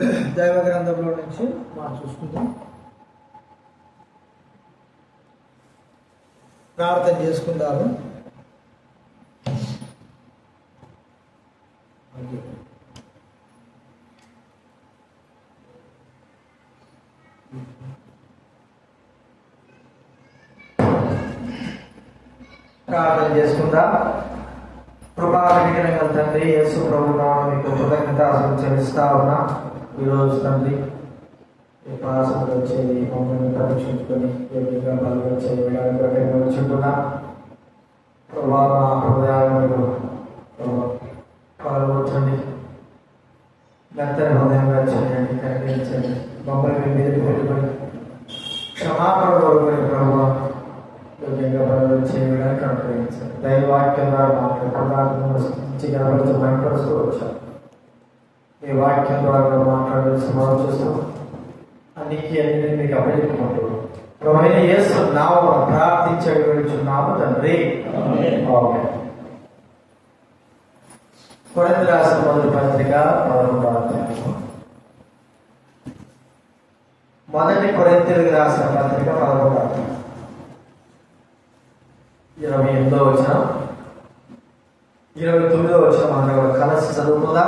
దైవ గ్రంథంలో నుంచి మనం చూసుకుందాం ప్రార్థన చేసుకుందాము ప్రార్థన చేసుకుందాం కృపాకరికరంగా తండ్రి యేసు ప్రభు నామమున మీకు కృతజ్ఞతాలు చెల్లిస్తా ఉన్నా ఈరోజు తండ్రి ఈ పాసంలో వచ్చేది మమ్మల్ని పరీక్షించుకొని యోగ్యంగా బలంగా చేయడానికి వచ్చుంటున్నా ప్రభా మా హృదయాలను మీరు పాల్గొచ్చండి మెత్తని హృదయంగా చేయండి కనిపించండి మమ్మల్ని మీ మీద పెట్టుకొని క్షమాపణ కోరుకుని ప్రభావ యోగ్యంగా బలంగా చేయడానికి అనుగ్రహించండి దైవవాక్యం ద్వారా మాట్లాడుతూ కనబడుతూ భయపరుస్తూ వచ్చాం ఈ వాక్యం ద్వారా మాట్లాడే సమావేశం అన్నికి అన్ని మీకు అప్పచెప్పుకుంటూ ప్రభువైన యేసు నామమున ప్రార్థించే విడుచున్నాము తండ్రి ఆమేన్. కొరింథీ రాసిన మొదటి పత్రిక పదకొండవ అధ్యాయము మొదటి కొరింతలకు రాసిన పత్రిక పదకొండవ అధ్యాయం ఇరవై ఎనిమిదో వచ్చిన ఇరవై తొమ్మిదో వచ్చిన మనం కూడా కలిసి చదువుకుందా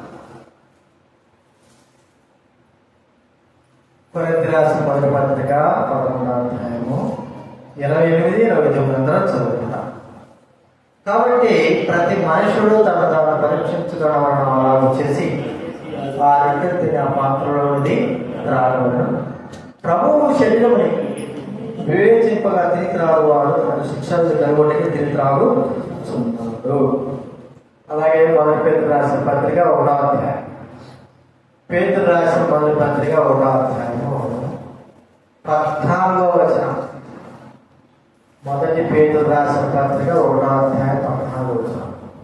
కొరింథీ రాసిన మొదటి పత్రిక పదకొండవ అధ్యాయము ఇరవై ఎనిమిది ఇరవై తొమ్మిది అందరం చదువుకుందాం కాబట్టి ప్రతి మనుషుడు తన తాను పరీక్షించుకోవడం అలా చేసి ఆ రెండు తినే పాత్రలో నుండి త్రాగలను ప్రభువు శరీరముని వివేచింపగా తిని త్రాగు వాడు తన శిక్షలు కనుగొట్టి తిని త్రాగు చున్నాడు అలాగే మొదటి పేరు రాసిన పత్రిక ఒకటో అధ్యాయం పేరు రాసిన మొదటి పత్రిక ఒకటో అధ్యాయము పద్నాలుగో వచనం మొదటి పేరు రాసిన పత్రిక ఒకటో అధ్యాయం పద్నాలుగు వచనం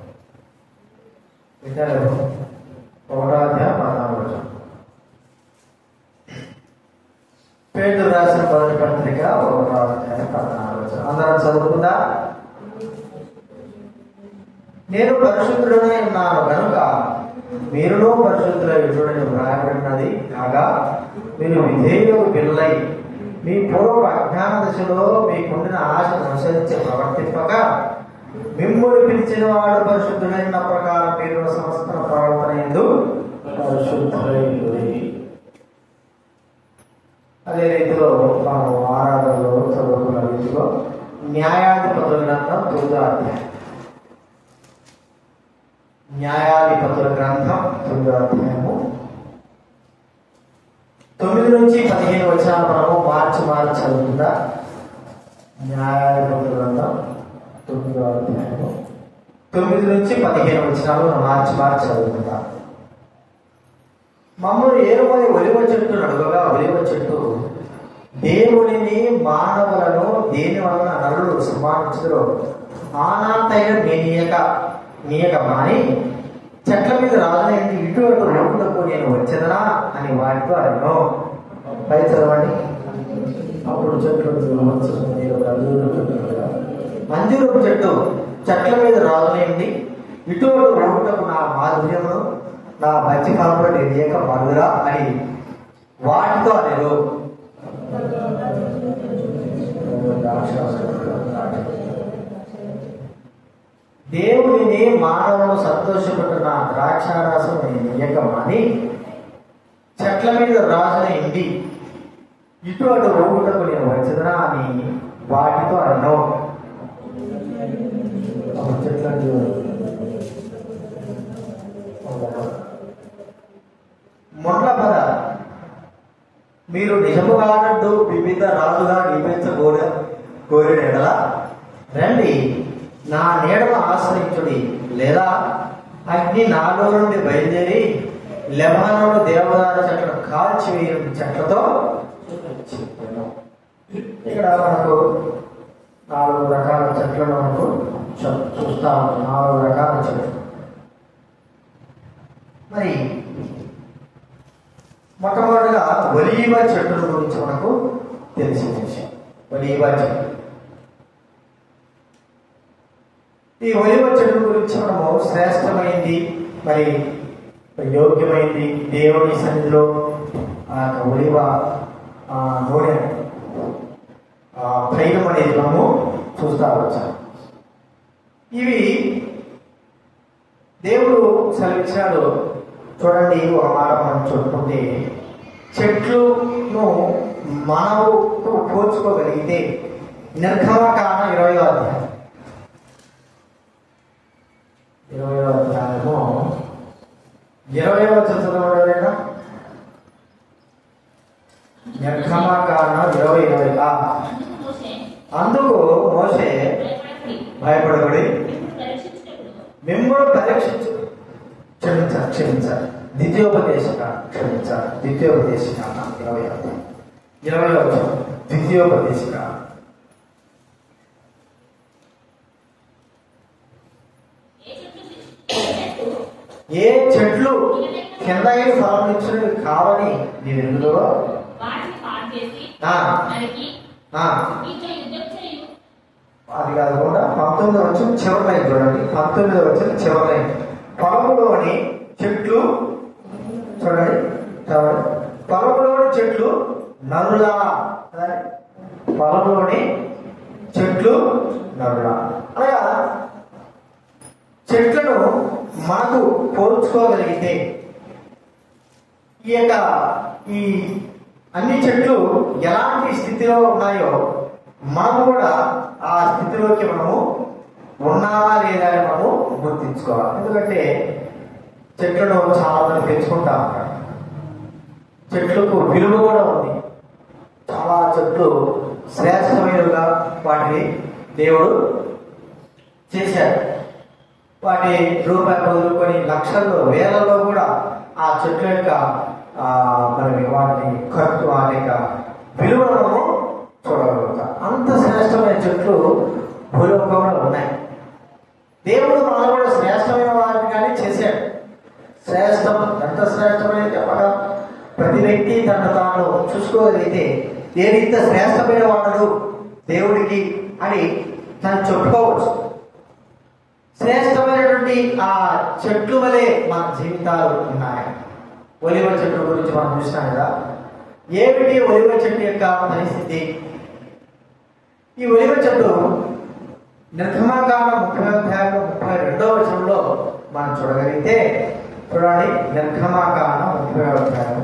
వింటారు ఒకటో అధ్యాయం పద్నాలుగు వచనం పేరు రాసిన మొదటి పత్రిక ఒకటో అధ్యాయం పద్నాలుగు వచనం అందరం చదువుకుందా నేను పరిశుద్ధుడనే ఉన్నాను కనుక మీరులో పరిశుద్ధుల ఎదుడని వ్రాయబడినది కాగా మీరు విధేయులకు పిల్లలై మీ పూర్వ అజ్ఞాన దశలో మీకుండిన ఆశను అనుసరించి ప్రవర్తింపక మిమ్ముడు పిలిచిన వాడు పరిశుద్ధుడైన ప్రకారం మీరు సమస్త ప్రవర్తన ఎందు పరిశుద్ధులై అదే రీతిలో మనం ఆరాధనలో చదువుకున్న రీతిలో న్యాయాధిపతుల గ్రంథం తొమ్మిదో అధ్యాయం న్యాయాధిపతుల గ్రంథం తొమ్మిదో అధ్యాయము తొమ్మిది నుంచి పదిహేను వచ్చిన మనము మార్చి మార్చి చదువుకుందా న్యాయాధిపతుల గ్రంథం తొమ్మిదో అధ్యాయము తొమ్మిది నుంచి పదిహేను వచ్చినాలు మనం మార్చి మార్చి చదువుకుందాం మమ్మల్ని ఏరుమని ఒలివ చెట్టు నడుగగా ఒలివ చెట్టు దేవుడిని మానవులను దేని వలన నరుడు సమానించరు ఆనాతైన నీయక నీయక మాని చెట్ల మీద రాజునైంది ఇటు అటు లోపులకు నేను వచ్చేదనా అని వాటితో అడిగాను పై చదవండి అప్పుడు చెట్లు మంజూరపు చెట్టు చెట్ల మీద రాజునైంది ఇటు అటు లోపులకు నా మాధుర్యమును నా మంచి కాలంలో నేను ఏక మరుగురా అని వాటితో అనేరు దేవుడిని మానవులు సంతోషపెట్టిన ద్రాక్షారసం ఏకమని చెట్ల మీద రాజున ఇండి ఇటు అటు రోగుటకు నేను వచ్చిదనా అని వాటితో అన్నో చెట్ల మొట్ల పద మీరు నిజముగానట్టు వివిధ రాజుగా నియమించగోర కోరిన ఎడల రండి నా నీడను ఆశ్రయించుడి లేదా అగ్ని నాలో నుండి బయలుదేరి లెబానోను దేవదార చెట్లను కాల్చివేయడం చెట్లతో చెప్పాను. ఇక్కడ మనకు నాలుగు రకాల చెట్లను మనకు చూ- చూస్తా ఉన్నాం నాలుగు రకాల చెట్లు మరి మొట్టమొదటిగా ఒలీవ చెట్టుల గురించి మనకు తెలిసిన విషయం ఒలీవ చెట్టు ఈ ఒలివ చెట్టు గురించి మనము శ్రేష్టమైంది మరి యోగ్యమైంది దేవుని సన్నిధిలో ఆ యొక్క ఒలివ ఆ నూనె ఆ తైలం అనేది మనము చూస్తా వచ్చాం ఇవి దేవుడు సెలవిచ్చాడు చూడండి ఒక మాట మనం చూసుకుంటే చెట్లును మనవుతో పోల్చుకోగలిగితే నిర్గమకాండ ఇరవై అధ్యాయం ఇరవై అధ్యాయము ఇరవై చదవలేదా నిర్గమకాండ ఇరవై ఇరవై ఆ, అందుకు మోషే అందుకు మోసే భయపడకుడి, భయపడబడి ఇప్పుడు పరీక్షించుటకు మిమ్మల్ని పరీక్షించు క్షమించాలి క్షమించాలి ద్వితీయోపదేశక క్షమించాలి ద్వితీయోపదేశక ఇరవై ఐదు ఇరవై ఒకటి ద్వితీయోపదేశక ఏ చెట్టు ఏ చెట్లు కింద ఫలమిచ్చినవి కావని నీ వెలుగులో వాటిని పాడు చేసి ఆ, నరికి ఆ, మీతో యుద్ధం చేయు అది కాకుండా పంతొమ్మిది వచ్చిన చివరి లైన్ చూడండి పంతొమ్మిది వచ్చిన చివరి లైన్ పొలంలోని చెట్లు చూడండి చదవండి పొలంలోని చెట్లు నరులా అదే, పొలంలోని చెట్లు నరులా అనగా చెట్లను మనకు పోల్చుకోగలిగితే ఈ యొక్క ఈ అన్ని చెట్లు ఎలాంటి స్థితిలో ఉన్నాయో మనం కూడా ఆ స్థితిలోకి మనము ఉన్నామా లేదా అని మనము గుర్తించుకోవాలి ఎందుకంటే చెట్లను చాలా మంది పెంచుకుంటా ఉంటారు చెట్లకు విలువ కూడా ఉంది చాలా చెట్లు శ్రేష్టమైనవిగా వాటిని దేవుడు చేశాడు వాటి రూపాయలు వదులుకొని లక్షల్లో వేలలో కూడా ఆ చెట్ల యొక్క ఆ, మరి వాటి ఖర్చు వాటి యొక్క విలువలను చూడగలుగుతాం అంత శ్రేష్టమైన చెట్లు భూలోకంలో ఉన్నాయి దేవుడు మనం కూడా శ్రేష్టమైన వాటిని కానీ చేశాడు శ్రేష్టం ఎంత శ్రేష్టమైన చెప్పగా ప్రతి వ్యక్తి తను తాను చూసుకోగలిగితే నేను ఇంత శ్రేష్టమైన వాడు దేవుడికి అని తను చెప్పుకోవచ్చు శ్రేష్టమైనటువంటి ఆ చెట్లు వలె మన జీవితాలు ఉన్నాయి ఒలివ చెట్ల గురించి మనం చూసినాం కదా ఏమిటి ఒలివ చెట్టు యొక్క పరిస్థితి ఈ ఒలివ చెట్టు నిర్గమకాండ ముప్పై అధ్యాయం ముప్పై రెండవ వచనంలో మనం చూడగలిగితే చూడండి నిర్గమకాండ ముప్పై అధ్యాయం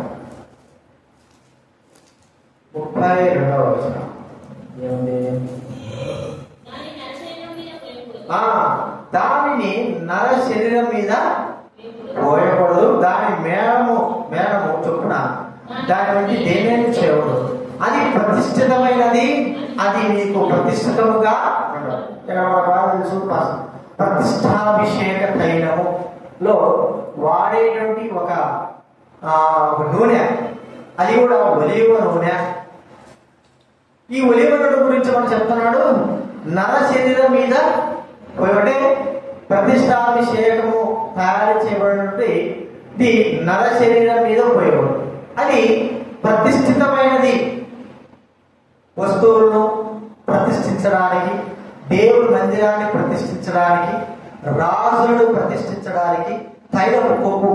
ముప్పై రెండవ వచనం ఏముంది దాని నరశరీరం మీద వేపుడు ఆ, దానిని నర శరీరం మీద వేపుడు పోయకూడదు దాని మేళము మేళము చొప్పున దాని నుండి దేనేమి చేయకూడదు అది ప్రతిష్ఠితమైనది అది నీకు ప్రతిష్ఠితముగా ఉండదు. ఇక్కడ మన బాగా తెలుసు ప- ప్రతిష్టాభిషేక తైలములో వాడేటువంటి ఒక ఆ, ఒక నూనె అది కూడా ఒలివ నూనె ఈ ఒలివ నూనె గురించి మనం చెప్తున్నాడు నర శరీరం మీద ఒకటే ప్రతిష్టాభిషేకము తయారు చేయబడినటువంటి ఇది నర శరీరం మీద ఉపయోగం అది ప్రతిష్ఠితమైనది వస్తువులను ప్రతిష్ఠించడానికి దేవుడి మందిరాన్ని ప్రతిష్ఠించడానికి రాజులను ప్రతిష్ఠించడానికి తైలపు కొవ్వు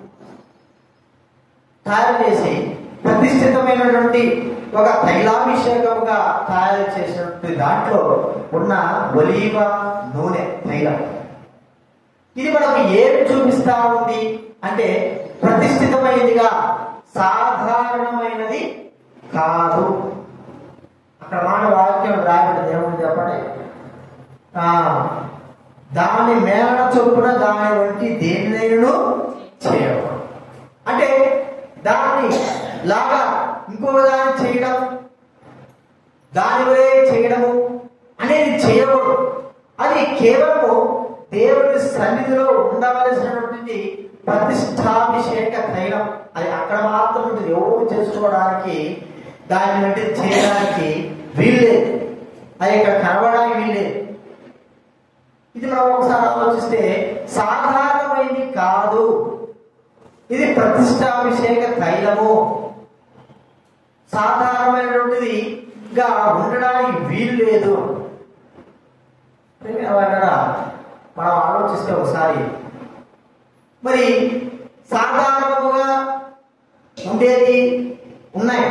తయారు చేసి ప్రతిష్ఠితమైనటువంటి ఒక తైలాభిషేకముగా తయారు చేసినటువంటి దాంట్లో ఉన్న ఒలీవ నూనె తైలం ఇది మనకు ఏమి చూపిస్తా ఉంది అంటే ప్రతిష్ఠితమైనదిగా సాధారణమైనది కాదు అక్కడ మాట వాక్యం రాయబడింది ఏమని చెప్పండి ఆ, దాని మేళ చొప్పున దాని వంటి దేనినైనను చేయకూడదు అంటే దాన్ని లాగా ఇంకొక దాన్ని చేయడం దాని వలే చేయడము అనేది చేయకూడదు అది కేవలము దేవుని సన్నిధిలో ఉండవలసినటువంటి ప్రతిష్టాభిషేక తైలం అది అక్కడ మాత్రం ఉంటుంది ఎవరు చేసుకోవడానికి దాన్ని బట్టి చేయడానికి వీల్లేదు అది ఇక్కడ కనబడడానికి వీల్లేదు ఇది మనం ఒకసారి ఆలోచిస్తే సాధారణమైనది కాదు ఇది ప్రతిష్టాభిషేక తైలము సాధారణమైనటువంటిదిగా ఉండడానికి వీలు లేదు ప్రియమైన వాళ్ళారా, మనం ఆలోచిస్తే ఒకసారి మరి సాధారణముగా ఉండేది ఉన్నాయి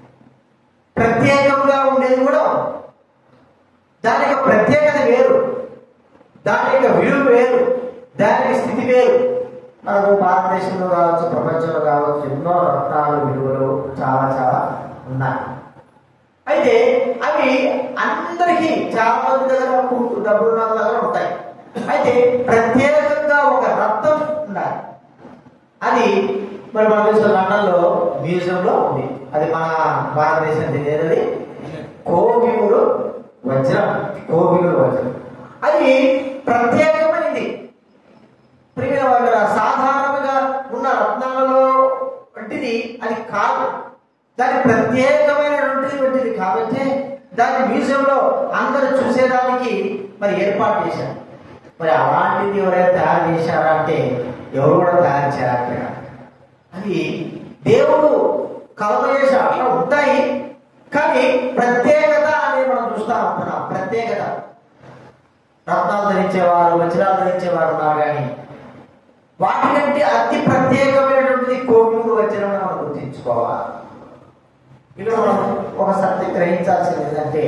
ప్రత్యేకంగా ఉండేది కూడా ఉంది. దాని యొక్క ప్రత్యేకత వేరు దాని యొక్క విలువ వేరు దాని యొక్క స్థితి వేరు మనకు భారతదేశంలో కావచ్చు ప్రపంచంలో కావచ్చు ఎన్నో రత్నాలు విలువలు చాలా చాలా ఉన్నాయి అయితే అవి అందరికీ చాలా మంది దగ్గర కు- డబ్బులు ఉన్న వాళ్ళ దగ్గర ఉంటాయి అయితే ప్రత్యేకంగా ఒక రత్నం ఉండాలి అది మరి మన చూసిన లండన్లో మ్యూజియంలో ఉంది అది మన భారతదేశం తెలియదు కోహినూరు వజ్రం కోహినూరు వజ్రం అది ప్రత్యేకమైనది ప్రియ వాళ్ళ సాధారణంగా ఉన్న రత్నాలలో వంటిది అది కాదు దాని ప్రత్యేకమైనటువంటిది వంటిది కాబట్టి దాని మ్యూజియంలో అందరూ చూసేదానికి మరి ఏర్పాటు చేశారు మరి అలాంటిది ఎవరైనా తయారు చేశారా అంటే ఎవరు కూడా తయారు చేయట్లేదు అది దేవుడు కలవయేష అట్లా ఉంటాయి కానీ ప్రత్యేకత అనేది మనం చూస్తా ఉంటున్నాం ప్రత్యేకత రత్నాలు ధరించేవారు వజ్రాలు ధరించేవారు ఉన్నారు కానీ వాటికంటే అతి ప్రత్యేకమైనటువంటిది కోవిడు వజ్రం అని మనం గుర్తించుకోవాలి ఇక్కడ మనం ఒక సత్యం గ్రహించాల్సింది ఏంటంటే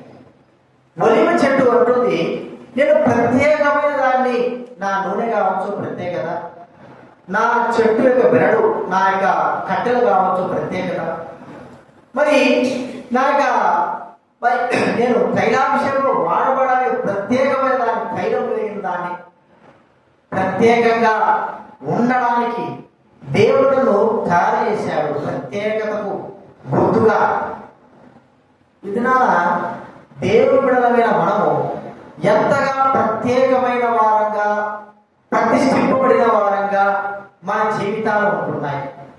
ఒలివ చెట్టు అంటుంది నేను ప్రత్యేకమైన దాన్ని నా నూనె కావచ్చు ప్రత్యేకత నా చెట్టు యొక్క బెరడు నా యొక్క కట్టెలు కావచ్చు ప్రత్యేకత మరి నా యొక్క మరి నేను తైలాభిషేకంలో వాడబడాలి ప్రత్యేకమైన దాన్ని తైలం కలిగిన దాన్ని ప్రత్యేకంగా ఉండడానికి దేవుడును తయారు చేశాడు ప్రత్యేకతకు గుర్తుగా ఇది నా దేవుడు బిడలమైన మనము ఎంతగా ప్రత్యేకమైన వారంగా ప్రతిష్ఠింపబడిన వారంగా మన జీవితాలు ఉంటున్నాయి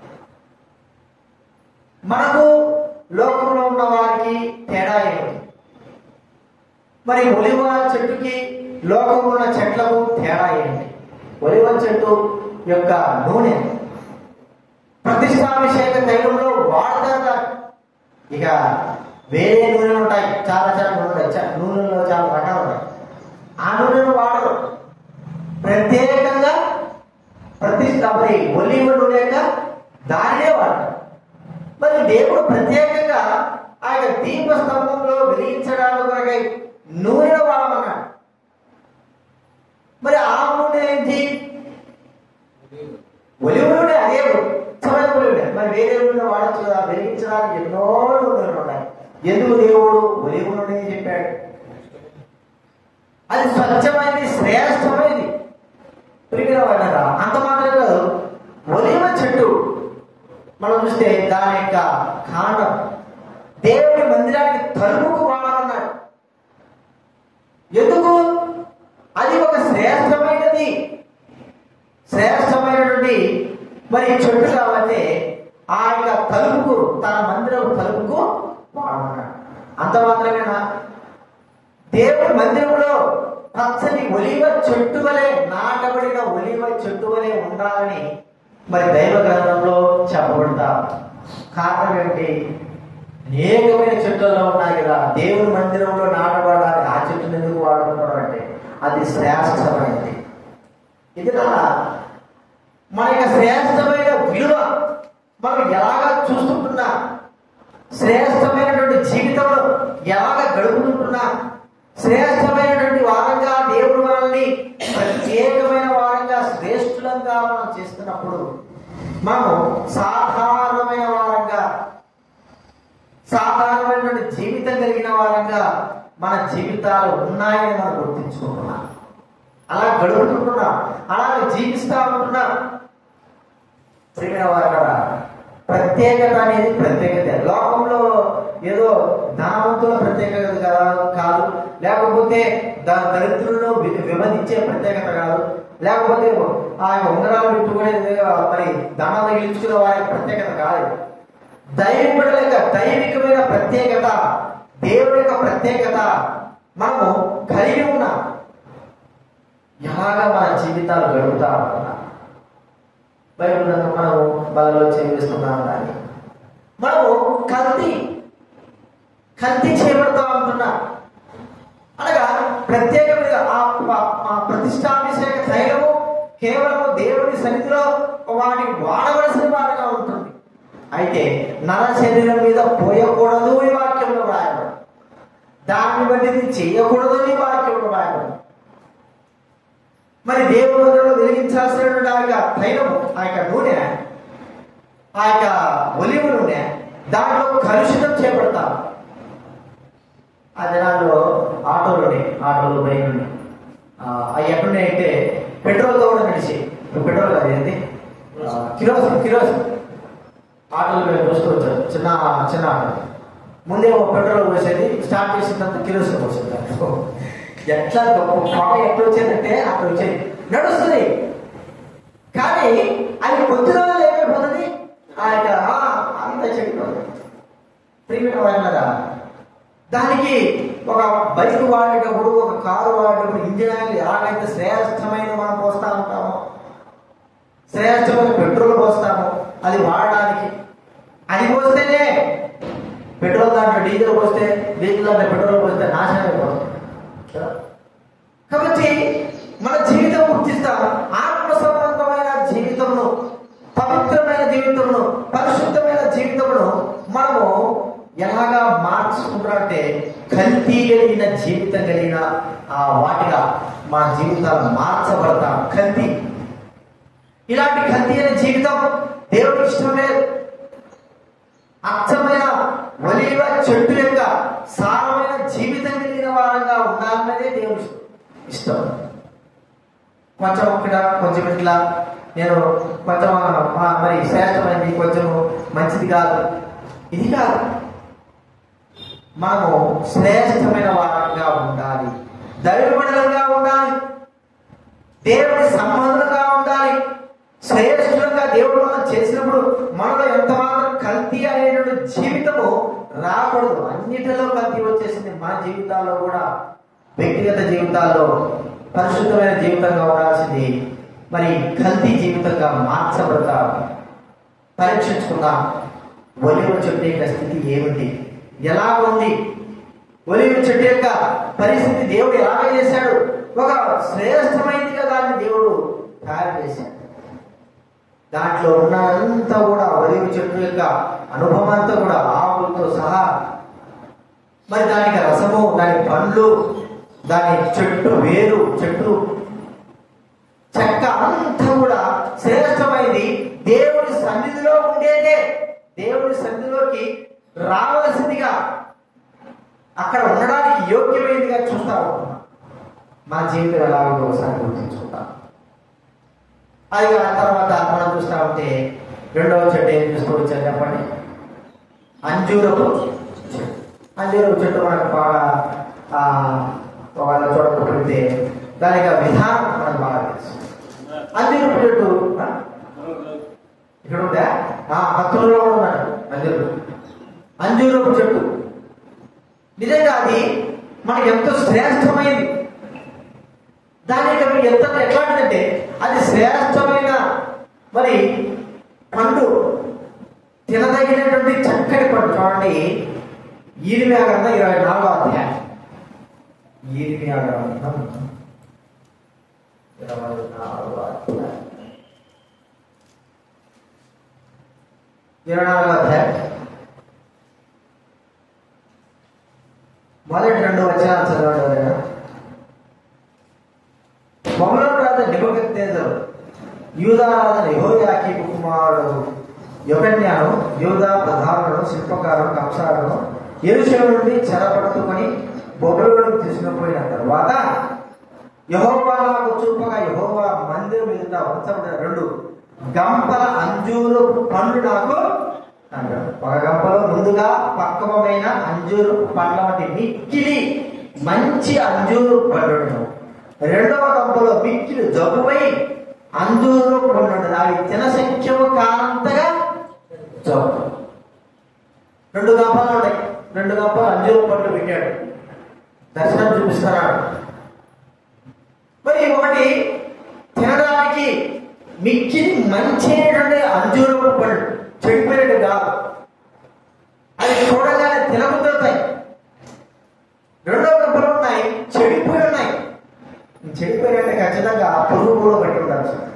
మనకు లోకంలో ఉన్న వారికి తేడా ఏమిటి మరి ఒలివ చెట్టుకి లోకంలో ఉన్న చెట్లకు తేడా ఏంటి ఒలివ చెట్టు యొక్క నూనె ప్రతిష్టాభిషేక తైలంలో వాడతారు దాన్ని. ఇక వేరే నూనెలు ఉంటాయి చాలా చాలా నూనెలు ఉంటాయి చా- నూనెల్లో చాలా రకాలు ఉంటాయి ఆ నూనెను వాడరు ప్రత్యేకంగా ప్రతిష్ట మరి ఒలివ నూనె యొక్క దానినే వాడతారు మరి దేవుడు ప్రత్యేకంగా ఆ యొక్క దీప స్తంభంలో వెలిగించడానికి కొరకై నూనెను వాడమన్నాడు మరి ఆ నూనె ఏంటి ఒలివ నూనె అదే ఉత్తమైన నూనె మరి వేరే నూనె వాడచ్చు కదా వెలిగించడానికి ఎన్నో నూనెలు ఉన్నాయి ఎందుకు దేవుడు ఒలివ నూనె చెప్పాడు అది స్వచ్ఛమైనది శ్రేష్టమైనది ప్రిమిన వాళ్ళరా అంత మాత్రం కాదు ఒలివ చెట్టు మనం చూస్తే దాని యొక్క కాండం దేవుడి మందిరానికి తలుపుకు వాడమన్నాడు ఎందుకు అది ఒక శ్రేష్టమైనది శ్రేష్టమైనటువంటి మరి చెట్టు కాబట్టి ఆ యొక్క తలుపుకు తన మందిరం తలుపుకు వాడమన్నాడు అంత మాత్రమేనా దేవుడి మందిరంలో పచ్చని ఒలివ చెట్టు వలె నాటబడిన ఒలివ చెట్టు వలె ఉండాలని మరి దైవ గ్రంథంలో చెప్పబడతా కారణం ఏంటి అనేకమైన చెట్లలో ఉన్నాయి కదా దేవుని మందిరంలో నాటబడాలి ఆ చెట్టును ఎందుకు వాడుకుంటాడు అంటే అది శ్రేష్టమైనది ఇది నా మన యొక్క శ్రేష్టమైన విలువ మనం ఎలాగా చూస్తుంటున్నా శ్రేష్టమైనటువంటి జీవితంలో ఎలాగ గడుపుతుంటున్నా శ్రేష్టమైనటువంటి వారంగా దేవుడు మనల్ని ప్రత్యేకమైన వారంగా శ్రేష్ఠులంగా మనం చేస్తున్నప్పుడు మనం సాధారణమైన వారంగా సాధారణమైనటువంటి జీవితం కలిగిన వారంగా మన జీవితాలు ఉన్నాయని మనం గుర్తించుకుంటున్నాం అలా గడుపుతుంటున్నాం అలాగే జీవిస్తా ఉంటున్నాం ప్రియమైన వారు కదా ప్రత్యేకత అనేది ప్రత్యేకత లోకంలో ఏదో ధనవంతుల ప్రత్యేకత కదా కాదు లేకపోతే ద- దరిద్రులను వి- విభజించే ప్రత్యేకత కాదు లేకపోతే ఆ యొక్క ఉంగరాలు పెట్టుకునే మరి ధనం తగిలించుకునే వారి ప్రత్యేకత కాదు దైవికుల యొక్క దైవికమైన ప్రత్యేకత దేవుడి యొక్క ప్రత్యేకత మనము కలిగి ఉన్నాం ఎలాగ మన జీవితాలు గడుపుతా ఉంటున్నాం బైబిల్ గ్రంథం మనము బలలో చేస్తున్నాం కానీ మనము కల్తీ కల్తీ చేయబడతా ఉంటున్నాం అనగా ప్రత్యేకమైన ఆ ఆ- ఆ ప్రతిష్టాభిషేక తైలము కేవలం దేవుని సన్నిధిలో వాటికి వాడవలసిన వాడుగా ఉంటుంది అయితే నర శరీరం మీద పోయకూడదు ఈ వాక్యంలో రాయబడి దాన్ని బట్టి ఇది చేయకూడదు ఈ వాక్యంలో రాయబడి మరి దేవుని మందిరంలో వెలిగించాల్సినటువంటి ఆ యొక్క తైలం ఆ యొక్క నూనె ఆ యొక్క ఒలివ నూనె దాంట్లో కలుషితం చేపడతారు ఆ దినాల్లో ఆటోలు ఉన్నాయి ఆటోలు బైక్ ఉన్నాయి ఆ, అవి ఎక్కడున్నాయి అంటే పెట్రోల్తో కూడా నడిచి ఇప్పుడు పెట్రోల్ కాదు ఏంటి కిరోసిన్ కిరోసిన్ ఆటోలు మేము చూస్తూ వచ్చారు చిన్న చిన్న ఆటో ముందేమో పెట్రోల్ పోసేది స్టార్ట్ చేసిన తర్వాత కిరోసిన్ పోసేది దాంట్లో. ఎట్లా గొప్ప పొగ ఎట్లా వచ్చేదంటే అక్కడ వచ్చేది నడుస్తుంది కానీ అది కొద్ది రోజులు ఏమైపోతుంది ఆ యొక్క ఆ, అంత చెడిపోతుంది ప్రియమైన వాళ్ళ దానికి ఒక బైక్ వాడేటప్పుడు ఒక కారు వాడేటప్పుడు ఇంజిన్ ఆయిల్ ఎలాగైతే శ్రేష్టమైన మనం పోస్తా ఉంటామో శ్రేష్టమైన పెట్రోల్ పోస్తాము అది వాడడానికి అది పోస్తేనే పెట్రోల్ దాంట్లో డీజిల్ పోస్తే డీజిల్ దాంట్లో పెట్రోల్ పోస్తే నాశనం అయిపోతుంది కదా? కాబట్టి మన జీవితం గుర్తిస్తాం ఆత్మ సంబంధమైన జీవితమును పవిత్రమైన జీవితమును పరిశుద్ధమైన జీవితమును మనము ఎలాగా మార్చుకుంటారంటే కల్తీ కలిగిన జీవితం కలిగిన ఆ వాటిగా మా జీవితాలు మార్చబడతాం కల్తీ ఇలాంటి కల్తీ అనే జీవితం దేవుడికి ఇష్టం లేదు అచ్చమైన ఒలివ చెట్టు యొక్క సారమైన జీవితం కలిగిన వారంగా ఉండాలన్నదే దేవుడి ఇష్టం కొంచెం ఇక్కడ కొంచెం ఇట్లా నేను కొంచెం ఆ, మరి శ్రేష్టమైనది కొంచెం మంచిది కాదు ఇది కాదు మనము శ్రేష్టమైన వారంగా ఉండాలి దైవమండలంగా ఉండాలి దేవుడి సంబంధంగా ఉండాలి శ్రేష్ఠంగా దేవుడు మనం చేసినప్పుడు మనలో ఎంత మాత్రం కల్తీ అనేటువంటి జీవితము రాకూడదు అన్నిటిలో కల్తీ వచ్చేసింది మన జీవితాల్లో కూడా వ్యక్తిగత జీవితాల్లో పరిశుద్ధమైన జీవితంగా ఉండాల్సింది మరి కల్తీ జీవితంగా మార్చబడతా పరీక్షించుకుందాం ఒలివ చెట్టు యొక్క స్థితి ఏమిటి ఎలా ఉంది ఒలివ చెట్టు యొక్క పరిస్థితి దేవుడు ఎలా చేశాడు ఒక శ్రేష్టమైనదిగా దాన్ని దేవుడు తయారు చేశాడు దాంట్లో ఉన్నదంతా కూడా ఒలివ చెట్టు యొక్క అనుభవం అంతా కూడా ఆకులతో సహా మరి దానికి రసము దాని పండ్లు దాని చెట్టు వేరు చెట్టు చెక్క అంతా కూడా శ్రేష్టమైంది దేవుడి సన్నిధిలో ఉండేదే దేవుడి సన్నిధిలోకి రావలసిందిగా అక్కడ ఉండడానికి యోగ్యమైనదిగా చూస్తా ఉంటున్నాం మన జీవితం ఎలా ఉందో ఒకసారి గుర్తించుకుంటాం అది ఆ తర్వాత మనం చూస్తా ఉంటే రెండవ చెట్టు ఏం చూసుకోవచ్చు చెప్పండి అంజూరపు చెట్టు అంజూరపు చెట్టు మనకు బాగా ఆ, వాళ్ళ చూడకపోతే దాని యొక్క విధానం మనకు బాగా తెలుసు అంజూరపు చెట్టు ఆ? ఇక్కడ ఉందా ఆ భక్తులలో కూడా ఉన్నాడు అంజూరపు అంజూరపు చెట్టు నిజంగా అది మనకి ఎంతో శ్రేష్టమైంది దాని యొక్క ఎంత ఎట్లాంటిదంటే అది శ్రేష్టమైన మరి పండు తినదగినటువంటి చక్కటి పండు చూడండి ఈరిమియా గ్రంథం ఇరవై నాలుగో అధ్యాయం ఈరిమియా గ్రంథం ఇరవై నాలుగో అధ్యాయం ఇరవై నాలుగో అధ్యాయం మొదటి రెండు వచనాలు చదవండి ఎవరైనా బబులోను రాజు నిబద్దేశం యూదా రాజు యెహోయాకీము కుమారుడు యొకన్యాను యూదా ప్రధానులను శిల్పకారులను కంసాలను ఎరుషుల నుండి చెరపట్టుకొని బొబులోనికి తీసుకుపోయిన తర్వాత యహోవా నాకు చూపగా యహోవా మందిరం ఎదుట ఉంచబడిన రెండు గంపల అంజూరు పండ్లు నాకు అంటాడు ఒక గంపలో ముందుగా పక్వమైన అంజూరు పండ్ల వంటి మిక్కిలి మంచి అంజూరు పండును రెండవ గంపలో మిక్కిలి జబ్బుపై అంజూరు పండు అవి తినశక్యము కానంతగా జబ్బు రెండు గంపలు ఉంటాయి రెండు గంపలు అంజూరు పండు పెట్టాడు దర్శనం చూపిస్తున్నాడు మరి ఒకటి తినడానికి మిక్కిలి మంచి అయినటువంటి అంజూరపు పళ్ళు చెడిపోయినట్టు కాదు అది చూడగానే తినబుద్ధవుతాయి రెండో గంపలు ఉన్నాయి చెడిపోయి ఉన్నాయి చెడిపోయినట్టు ఖచ్చితంగా పురుగు కూడా పట్టి ఉండాల్సి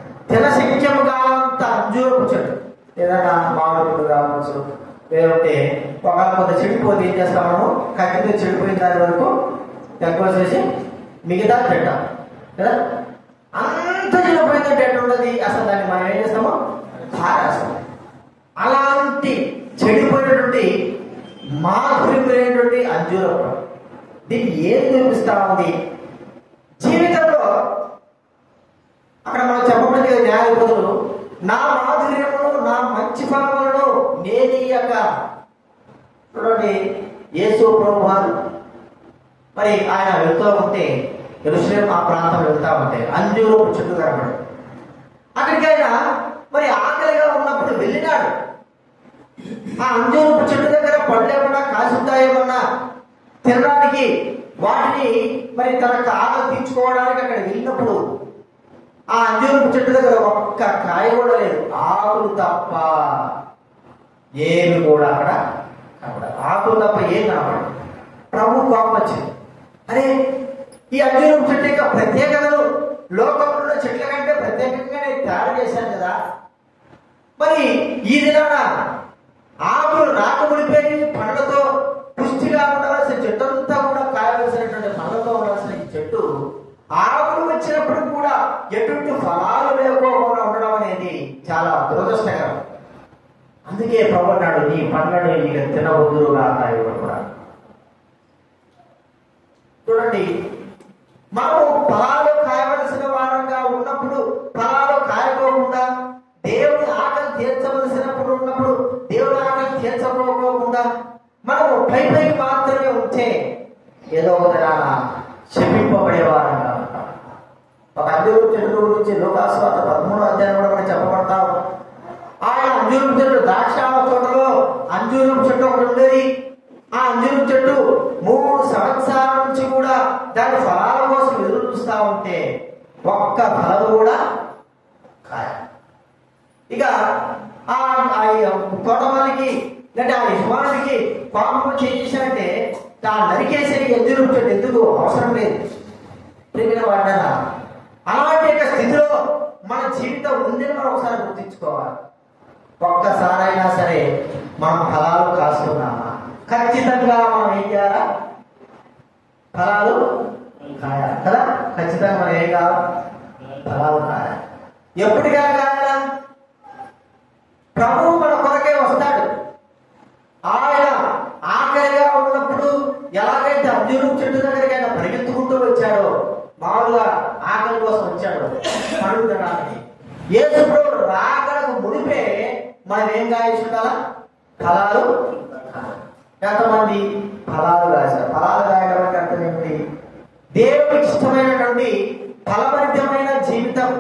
ఏదైనా మామిడి కావచ్చు లేదంటే ఒక కొంత చెడిపోతే ఏం చేస్తాం మనము కత్తితో చెడిపోయిన దాని వరకు తక్కువ చేసి మిగతా తింటాం కదా అంత చెడిపోయిందంటే ఎట్లుంటది అసలు దాన్ని మనం ఏం చేస్తామో పారేస్తాం అలాంటి చెడిపోయినటువంటి మాధుర్యమైనటువంటి అంజూరం దీన్ని ఏం చూపిస్తా ఉంది జీవితంలో అక్కడ మనం చెప్పబడింది కదా న్యాయబోధులు నా మాధుర్యమును నా మంచి ఫలములను నేనీయక చూడండి యేసు ప్రభు వారు మరి ఆయన వెళ్తూ ఉంటే ఎరుసలేం ఆ ప్రాంతం వెళ్తా ఉంటే అంజూరు చెట్టు కనబడి అక్కడికి ఆయన మరి ఆకలిగా ఉన్నప్పుడు వెళ్ళినాడు ఆ అంజూరు చెట్టు దగ్గర పడలేమన్నా కాసుంటాయేమన్నా తినడానికి వాటిని మరి తన ఆకలి తీర్చుకోవడానికి అక్కడ వెళ్ళినప్పుడు ఆ అంజూరు చెట్టు దగ్గర ఒక్క కాయ కూడా లేదు ఆకులు తప్ప ఏమి కూడా అక్కడ కనపడదు ఆకులు తప్ప ఏం కనపడదు ప్రభు కోపం వచ్చింది అరే ఈ అంజూరు చెట్టు యొక్క ప్రత్యేకతలు లోకంలో ఉన్న చెట్ల కంటే ప్రత్యేకంగా నేను తయారు చేశాను కదా మరి ఈ దినాన ఆకులు రాకముడిపోయి పండ్లతో పుష్టిగా ఉండవలసిన చెట్టు అంతా కూడా కాయవలసినటువంటి పండ్లతో ఉండవలసిన ఈ చెట్టు ఆకులు వచ్చినప్పుడు కూడా ఎటువంటి ఫలాలు లేకోకుండా ఉండడం అనేది చాలా దురదృష్టకరం అందుకే ప్రభు అన్నాడు నీ పండ్లను ఇక తినవద్దురుగా ఇవ్వడం కూడా చూడండి మనము ఫలాలు కాయవలసిన వారంగా ఉన్నప్పుడు ఫలాలు కాయకోకుండా దేవుని ఆకలి తీర్చవలసినప్పుడు ఉన్నప్పుడు దేవుని ఆకలి తీర్చకోకుండా మనము పై పైకి మాత్రమే ఉంటే ఏదో ఒక దినాన శపింపబడే వారంగా ఉంటాం ఒక అంజూరు చెట్టు గురించి లోకాస్వాత పదమూడు అధ్యాయం కూడా మనం చెప్పబడతాం ఆయన అంజూరు చెట్టు ద్రాక్ష తోటలో అంజూరు చెట్టు ఒకటి ఉండేది ఆ అంజూరు చెట్టు మూడు సంవత్సరాల నుంచి కూడా దాని ఫలాల కోసం ఎదురు చూస్తా ఉంటే ఒక్క ఫలం కూడా కాయ ఇక ఆ ఆ తోటమాలికి లేదంటే ఆ యజమానుడికి పాపం చేసేసారంటే ఆ నరికేసే ఎదురు చెట్టు ఎందుకు అవసరం లేదు ప్రేమిన వాడారా అలాంటి యొక్క స్థితిలో మన జీవితం ఉందని మనం ఒకసారి గుర్తించుకోవాలి ఒక్కసారైనా సరే మనం ఫలాలు కాస్తున్నామా ఖచ్చితంగా మనం ఏం చేయాలా ఫలాలు కాయాలి కదా ఖచ్చితంగా మనం ఏం కావాలి ఫలాలు కాయాలి ఎప్పటికైనా కాయాలా ప్రభువు మన కొరకే వస్తాడు ఆయన ఆకలిగా ఉన్నప్పుడు ఎలాగైతే అంజూరు చెట్టు దగ్గరికి ఆయన పరిగెత్తుకుంటూ వచ్చాడో మామూలుగా ఆకలి కోసం వచ్చాడు పండు తినడానికి యేసు ప్రభు రాకడకు మునిపే మనం ఏం కాయచ్చు ఉండాలా ఫలాలు ఎంతమంది ఫలాలు కాశారు ఫలాలు కాయడం అంటే అర్థం ఏమిటి దేవుడికి ఇష్టమైనటువంటి ఫలభరితమైన జీవితం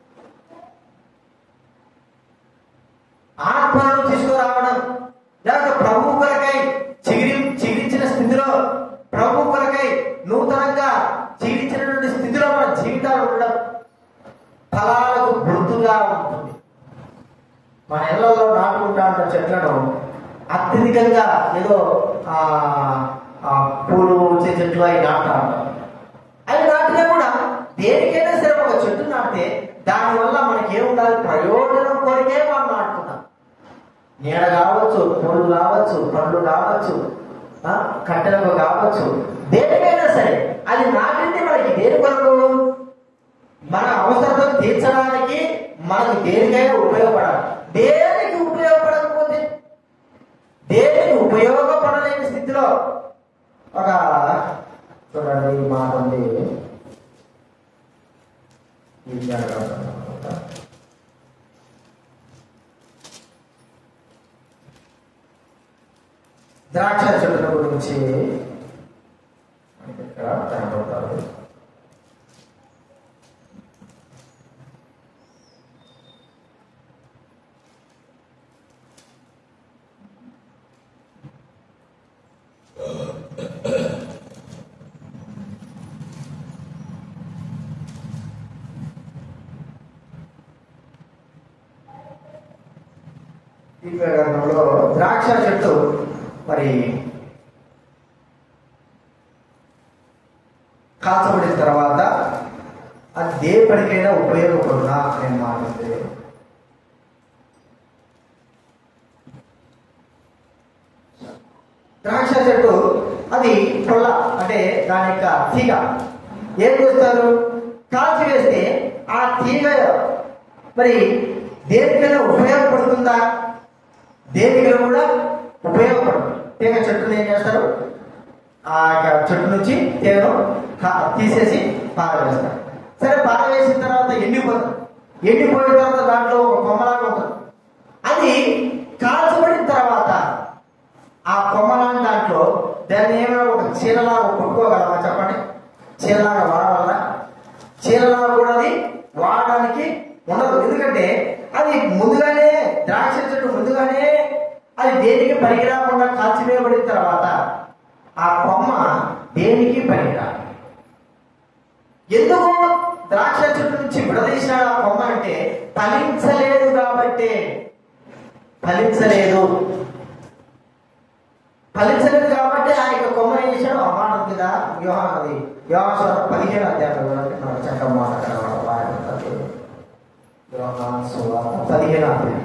ఆత్మలను తీసుకురావడం లేకపోతే ప్రభు కొరకై చిగిరి చిగిరించిన స్థితిలో ప్రభు కొరకై నూతనంగా చిగిరించినటువంటి స్థితిలో మన జీవితాలు ఉండడం ఫలాలకు గుర్తుగా ఉంటుంది మన ఇళ్లలో నాటుకుంటా ఉన్న చెట్లను అత్యధికంగా ఏదో ఆ ఆ పూలు వచ్చే చెట్లు అవి నాటుతా ఉంటాం అవి నాటినా కూడా దేనికైనా సరే ఒక చెట్టు నాటితే దానివల్ల మనకి ఏముండాలి ప్రయోజనం కొరకే మనం నాటుతున్నాం నీడ కావచ్చు పూలు కావచ్చు పండ్లు కావచ్చు ఆ, కట్టెలకు కావచ్చు దేనికైనా సరే అది నాటింది మనకి దేని కొరకు మన అవసరం తీర్చడానికి మనకి దేనికైనా ఉపయోగపడాలి దేనికి ఉపయోగపడకపోతే దేనికి ఉపయోగపడలేని స్థితిలో ఒక చూడండి ఈ మాట ఉంది ఈ జాగ్రత్త అన్నమాట. ద్రాక్ష చెట్ల గురించి మనకి ఇక్కడ కనపడతారు ఈ గ్రంథంలో ద్రాక్ష చెట్టు మరి కాల్చబడిన తర్వాత అది దేపడికైనా ఉపయోగపడునా అనే మాట ఉంది. ద్రాక్ష చెట్టు అది పొల్ల అంటే దాని యొక్క తీగ ఏం చేస్తారు కాల్చి వేస్తే ఆ తీగ మరి దేనికైనా ఉపయోగపడుతుందా దేనికైనా కూడా ఉపయోగపడుతుంది తీగ చెట్టుని ఏం చేస్తారు ఆ యొక్క చెట్టు నుంచి తీగను కా- తీసేసి పారవేస్తారు సరే పారవేసిన తర్వాత ఎండిపోతుంది ఎండిపోయిన తర్వాత దాంట్లో ఒక కొమ్మలాగా ఉంటుంది అది కాల్చబడిన తర్వాత ఆ కొమ్మలాంటి దాంట్లో దాన్ని ఏమైనా ఒక చీలలాగా కొట్టుకోగలమా చెప్పండి చీలలాగా వాడగలరా చీలలాగా కూడా అది వాడడానికి ఉండదు ఎందుకంటే అది ముందుగానే ద్రాక్ష చెట్టు ముందుగానే అది దేనికి పనికిరాకుండా కాల్చివేయబడిన తర్వాత ఆ కొమ్మ దేనికి పనికిరాదు ఎందుకు ద్రాక్ష చెట్టు నుంచి విడదీసినాడు ఆ కొమ్మ అంటే ఫలించలేదు కాబట్టి ఫలించలేదు ఫలించలేదు కాబట్టి ఆ యొక్క కొమ్మ ఏం చేశాడు అమ్మానం మీద వ్యూహం అది వ్యూహాల పదిహేను అధ్యాయంలో మనకు చక్కగా మాట కనబడదు వ్యూహాన్ సువార్త పదిహేను అధ్యాయం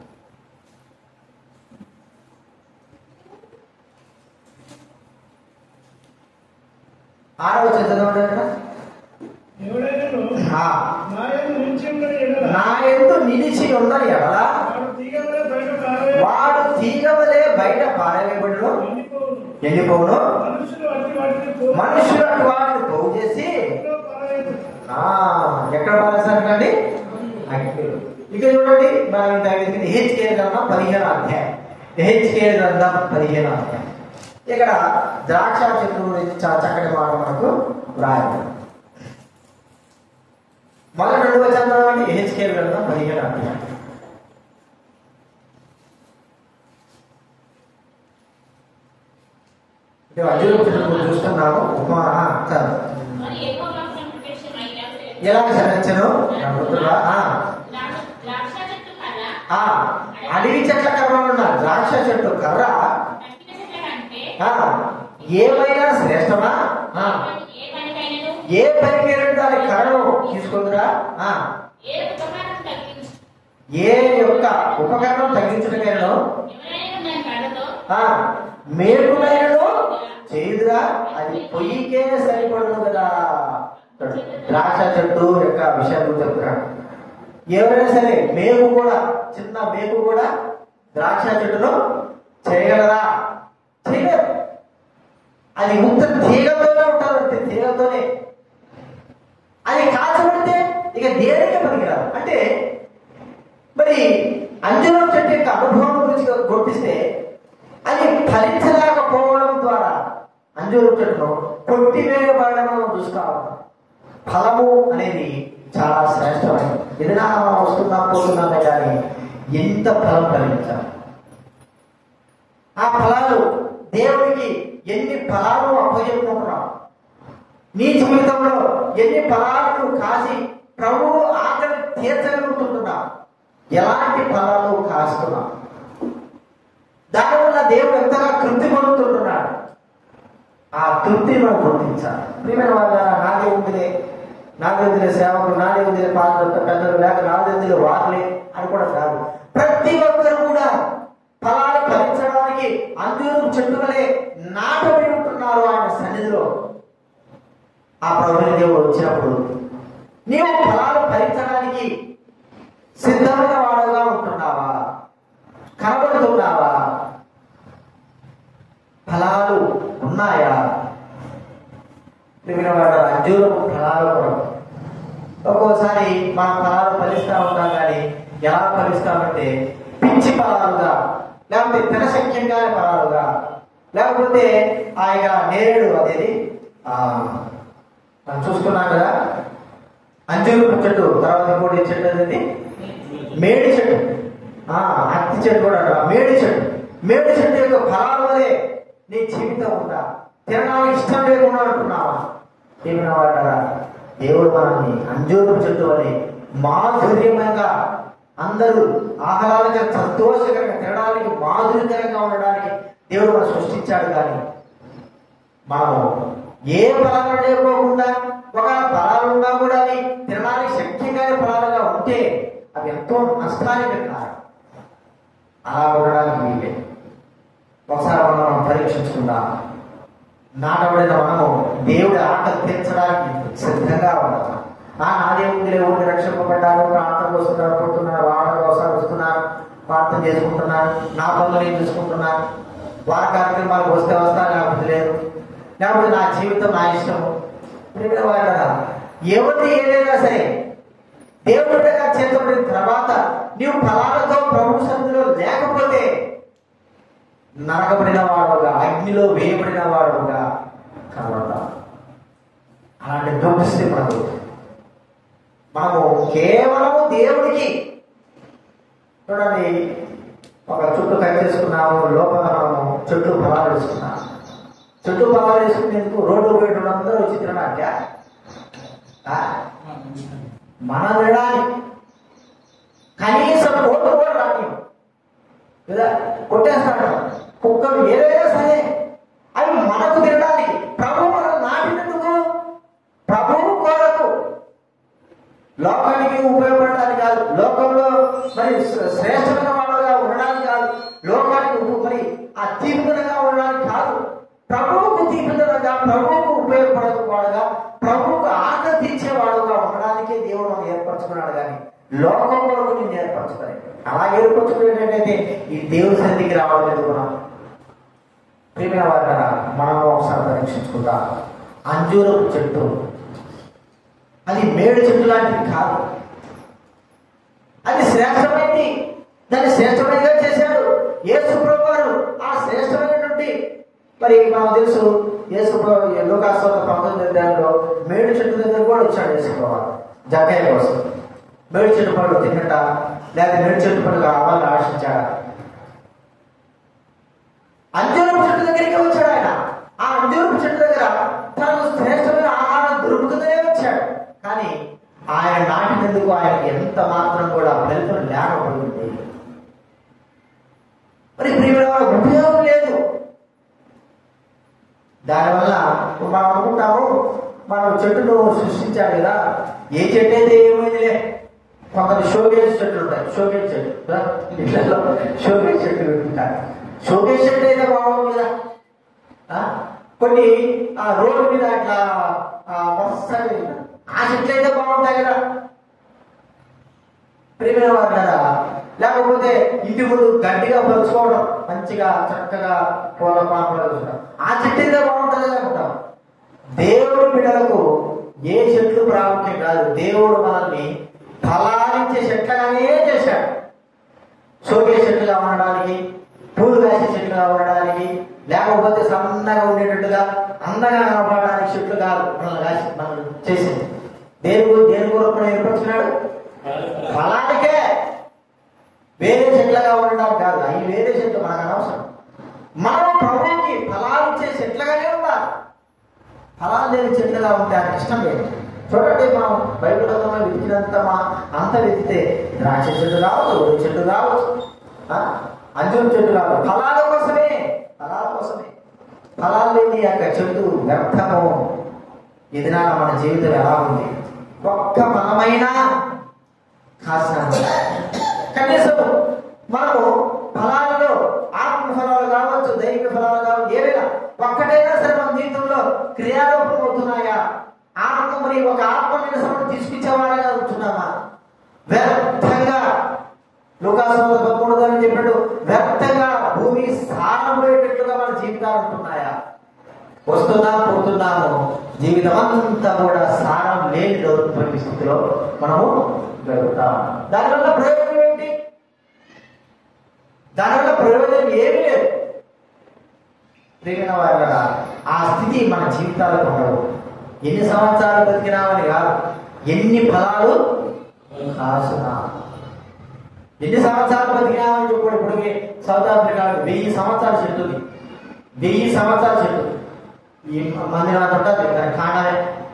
ఆరవ చదవండి అక్కడ. ఎవడైనను ఆ, నా యందు నిలిచి ఉండని ఎడల నా ఎందు నిలిచి ఉన్నది ఎడలా వాడు తీగవలె బయట పారవేయ వాడు తీగవలే బయట పారవేయబడిలో ఎండిపోవును. ఎండిపోవును మనుషులు అట్టి వాటిని పోగు మనుషులు అటు వాటిని పోగు చేసి చేతిలో పారవేయుదురు. ఆ, ఎక్కడ పారేస్తారండి ఇక చూడండి మనం ఇంత హెచ్కేల్ గ్రంథం పదిహేను అధ్యాయం హెచ్కేల్ గ్రంథం పదిహేను అధ్యాయం ఇక్కడ ద్రాక్ష చెట్టు గురించి చాలా చక్కటి మాట మనకు రాయాలి మొదటి రెండు వచనాలు హెచ్కేల్ గ్రంథం పదిహేను అధ్యాయం ఇక అర్జున చెట్టు చూస్తున్నాము ఉపమా చదువు మరి ఎక్కువ కాన్సన్ట్రేషన్ అయితే ఎలా చదివించను ద్రాక్ష చెట్టు కర్ర ఆ అడవి చెట్ల కర్ర ఉన్న ద్రాక్ష చెట్టు కర్ర తక్కిన చెట్ల కంటే ఆ, ఏమైనా శ్రేష్టమా ఆ, ఏ పనికైనను ఏ పనికి దాని కర్రను తీసుకుందిరా ఆ, ఏ ఉపకారం తగ్గించు ఏ యొక్క ఉపకరణం తగ్గించడమేనో ఎవరైనా దాని కర్రతో ఆ, మేకునైనను చేయుదురా అది పొయ్యికే సరిపడదు కదా ద్రాక్ష చెట్టు యొక్క విషయాలు చెప్తున్నాడు ఎవరైనా సరే మేకు కూడా చిన్న మేకు కూడా ద్రాక్ష చెట్టును చేయగలరా చేయలేరు అది ఉత్త తీగతోనే ఉంటారు అంతే తీగతోనే అది కాల్చబడితే ఇక దేనికి పనికిరాదు అంటే మరి అంజనం చెట్టు యొక్క అనుభవం గురించి గుర్తిస్తే అది ఫలించలేకపోవడం ద్వారా అంజూరం చెట్టును కొట్టివేయబడడం మనం చూస్తా ఉన్నాం ఫలము అనేది చాలా శ్రేష్టమైనది ఏదైనా మనం వస్తున్నాం పోతున్నామే కానీ ఎంత ఫలం ఫలించాలి ఆ ఫలాలు దేవుడికి ఎన్ని ఫలాలు అప్పచెప్పుకుంటున్నాం నీ జీవితంలో ఎన్ని ఫలాలు కాసి ప్రభువు ఆకలి తీర్చగలుగుతుంటున్నాం ఎలాంటి ఫలాలు కాస్తున్నాం దానివల్ల దేవుడు ఎంతగా తృప్తి పొందుతుంటున్నాడు ఆ తృప్తిని మనం గుర్తించాలి ప్రియమైన వాళ్ళ నాదే ఉందిలే నాదే ఉందిలే సేవకులు నాదే ఉందిలే పాత్ర పెద్దలు లేక నాదే ఉందిలే వారులే అని కూడా కాదు ప్రతి ఒక్కరు కూడా ఫలాలు ఫలించడానికి అందరూ చెట్టు వలె నాటబడి ఉంటున్నారు ఆయన సన్నిధిలో ఆ ప్రభుని దేవుడు వచ్చినప్పుడు నీవు ఫలాలు ఫలించడానికి సిద్ధమైన వాడుగా ఉంటున్నావా కనబడుతున్నావా ఫలాలు ఉన్నాయా ప్రియమైన వాడు అంజూరపు ఫలాలు కూడా ఒక్కోసారి మన ఫలాలు ఫలిస్తూ ఉంటాం కానీ ఎలా ఫలిస్తామంటే పిచ్చి ఫలాలుగా లేకపోతే తినశక్యంగా ఫలాలుగా లేకపోతే ఆ యొక్క నేరేడు అనేది ఆ, మనం చూసుకున్నాం కదా అంజూరపు చెట్టు తర్వాత ఇంకోటి చెట్టు అనేది మేడి చెట్టు ఆ అత్తి చెట్టు కూడా అంటారు. మేడి చెట్టు మేడి చెట్టు యొక్క ఫలాల వలె నీ జీవితం ఉందా తినడానికి ఇష్టం లేకుండా అంటున్నావా ఏమైనా వాడారా దేవుడు మనల్ని అంజూరు చెట్టు వలె మాధుర్యంగా అందరూ ఆహ్లాదకర సంతోషకరంగా తినడానికి మాధుర్యకరంగా ఉండడానికి దేవుడు మనం సృష్టించాడు కానీ మనము ఏ ఫలాలు లేకోకుండా ఒక ఫలాలు ఉన్నా కూడా అవి తినడానికి శక్తిగా ఫలాలుగా ఉంటే అవి ఎంతో నష్టానికి కారణం అలా ఉండడానికి వీలే ఒకసారి మనం పరీక్షించుకుందాం నాటబడిన మనము దేవుడి ఆకలి తీర్చడానికి సిద్ధంగా ఉన్నాం ఆ నా దేవుడి ఊరికి రక్షింపబడ్డారు ప్రార్థన వస్తున్నారు పుట్టున్నారు వారం కోసం వస్తున్నారు ప్రార్థన చేసుకుంటున్నారు నా పనులు నేను చూసుకుంటున్నాను వార కార్యక్రమాలకు వస్తే వస్తా లేకపోతే లేదు లేకపోతే నా జీవితం నా ఇష్టము ప్రియమైన వారులారా, ఎవరిది ఏదైనా సరే దేవుడిగా చేతబడిన తర్వాత నీవు ఫలాలతో ప్రభు సన్నిధిలో లేకపోతే నరకబడిన వాడుగా అగ్నిలో వేయబడిన వాడుగా కనబడతాం అలాంటి దుఃఖిస్తే మనకు మనము కేవలము దేవుడికి చూడండి ఒక చుట్టూ కట్టేసుకున్నాము లోపల మనము చుట్టూ ఫలాలు వేసుకున్నాము చుట్టూ ఫలాలు వేసుకునేందుకు రోడ్డు పోయేటప్పుడు అందరూ వచ్చి తినడానికా ఆ? మన విడాలి కనీసం ఓటు కూడా రాని కదా కొట్టేస్తాడు కుక్కలు ఏదైనా సరే అవి మనకు తినడానికి ప్రభు మనం నాటినందుకు ప్రభువు కొరకు లోకానికి ఉపయోగపడడానికి కాదు లోకంలో మరి శ్రే- శ్రేష్టమైన వాళ్ళగా ఉండడానికి కాదు లోకానికి ఉప్పు- మరి ఆ తీపిదనగా ఉండడానికి కాదు ప్రభువుకు తీపిదనగా ప్రభువుకు ఉపయోగపడేవాడుగా ప్రభువుకు ఆకలి తీర్చేవాడుగా ఉండడానికే దేవుడు మనం ఏర్పరచుకున్నాడు కానీ లోకం కొరకు నేను ఏర్పరచుకోలేదు అలా ఏర్పరచుకునేటట్టయితే ఈ దేవుడి సన్నిధికి రావడం ఎందుకు మనం ప్రియమైన వారి మనం ఒకసారి పరీక్షించుకుందాం అంజూరపు చెట్టు అది మేడు చెట్టు లాంటిది కాదు అది శ్రేష్టమైనది దాన్ని శ్రేష్టమైనదిగా చేశాడు యేసు ప్రభు వారు ఆ శ్రేష్టమైనటువంటి మరి మనకు తెలుసు యేసు ప్రభు లోకాశ్వత పంతొమ్మిది అధ్యాయంలో మేడు చెట్టు దగ్గర కూడా వచ్చాడు యేసు ప్రభు వారు జక్కయ్య కోసం మేడు చెట్టు పళ్ళు తిన్నట లేదా మేడు చెట్టు పళ్ళు కావాలని ఆశించాడా అంజూరపు చెట్టు దగ్గరికి వచ్చాడు ఆయన ఆ అంజూరపు చెట్టు దగ్గర తనకు శ్రేష్టమైన ఆహారం దొరుకుతుందనే వచ్చాడు కానీ ఆయన నాటినందుకు ఆయనకి ఎంత మాత్రం కూడా ఫలితం లేకపోయింది మరి ప్రియమైన వాళ్ళ ఉపయోగం లేదు దానివల్ల మనం అనుకుంటాము మనం చెట్టును సృష్టించాడు కదా ఏ చెట్టు అయితే ఏమైందిలే కొందరు షోగేజ్ చెట్లు ఉంటాయి షోగేజ్ చెట్టు కదా? ఇళ్ళలో షోగేజ్ చెట్లు పెట్టుకుంటారు షోగేజ్ చెట్టు అయితే బాగుంది కదా ఆ? కొన్ని ఆ రోడ్డు మీద అట్లా ఆ, వరుసగా ఆ చెట్లు అయితే బాగుంటాయి కదా ప్రియమైన వారు కదా లేకపోతే ఇంటి ముందు గట్టిగా పరుచుకోవడం మంచిగా చక్కగా పూల పాపలు చూడడం ఆ చెట్టు అయితే బాగుంటుంది అనుకుంటాం దేవుడి బిడ్డలకు ఏ చెట్లు ప్రాముఖ్యం కాదు దేవుడు మనల్ని ఫలాలించే చెట్లగానే చేశాడు సోకే చెట్లుగా ఉండడానికి పూలు కాసే చెట్లుగా ఉండడానికి లేకపోతే సన్నగా ఉండేటట్టుగా అందంగా కనపడడానికి చెట్లు కాదు మనల్ని కాసి మనం చేసింది దేని గురి- దేని కొరకు మనం ఏర్పరచుకున్నాడు ఫలానికే వేరే చెట్లుగా ఉండడానికి కాదు అవి వేరే చెట్లు మనకు అనవసరం మనం ప్రభువుకి ఫలాలు ఇచ్చే చెట్లుగానే ఉండాలి ఫలాలు లేని చెట్లుగా ఉంటే ఆయనకి ఇష్టం లేదు చూడండి మనం బైబిల్ గ్రంథంలో వెతికినంత మా అంత వెతికితే ద్రాక్ష చెట్టు కావచ్చు ఉరి చెట్టు కావచ్చు ఆ? అంజూరు చెట్టు కావచ్చు ఫలాల కోసమే ఫలాల కోసమే ఫలాలు లేని యొక్క చెట్టు వ్యర్థము ఇది నా మన జీవితం ఎలా ఉంది ఒక్క ఫలమైనా కాసిన కనీసం మనము ఫలాలలో ఆత్మ ఫలాలు కావచ్చు దైవిక ఫలాలు కావచ్చు ఏవైనా ఒక్కటైనా సరే మన జీవితంలో క్రియారూపం అవుతున్నాయా ఆత్మ మరి ఒక ఆత్మ నిరసన తీసుకొచ్చేవాడగా ఉంటున్నామా వ్యర్థంగా లోకాసంలో పదమూడు అని చెప్పినట్టు వ్యర్థంగా భూమి సారబోయేటట్లుగా మన జీవితాలు ఉంటున్నాయా వస్తున్నాం పోతున్నాము జీవితం అంతా కూడా సారం లేని దౌర్భాగ్య స్థితిలో మనము గడుపుతాం దానివల్ల ప్రయోజనం ఏంటి దానివల్ల ప్రయోజనం ఏమీ లేదు ప్రియమైన వారి ఆ స్థితి మన జీవితాలకు ఉండవు ఎన్ని సంవత్సరాలు బతికినామని కాదు ఎన్ని ఫలాలు కాసునా ఎన్ని సంవత్సరాలు బతికినామని చెప్పాడు ఇప్పుడు సౌత్ ఆఫ్రికాలో వెయ్యి సంవత్సరాల చెట్టు ఉంది. వెయ్యి సంవత్సరాల చెట్టు ఈ మంది నాకు ఉంటుంది దాని కాండాలే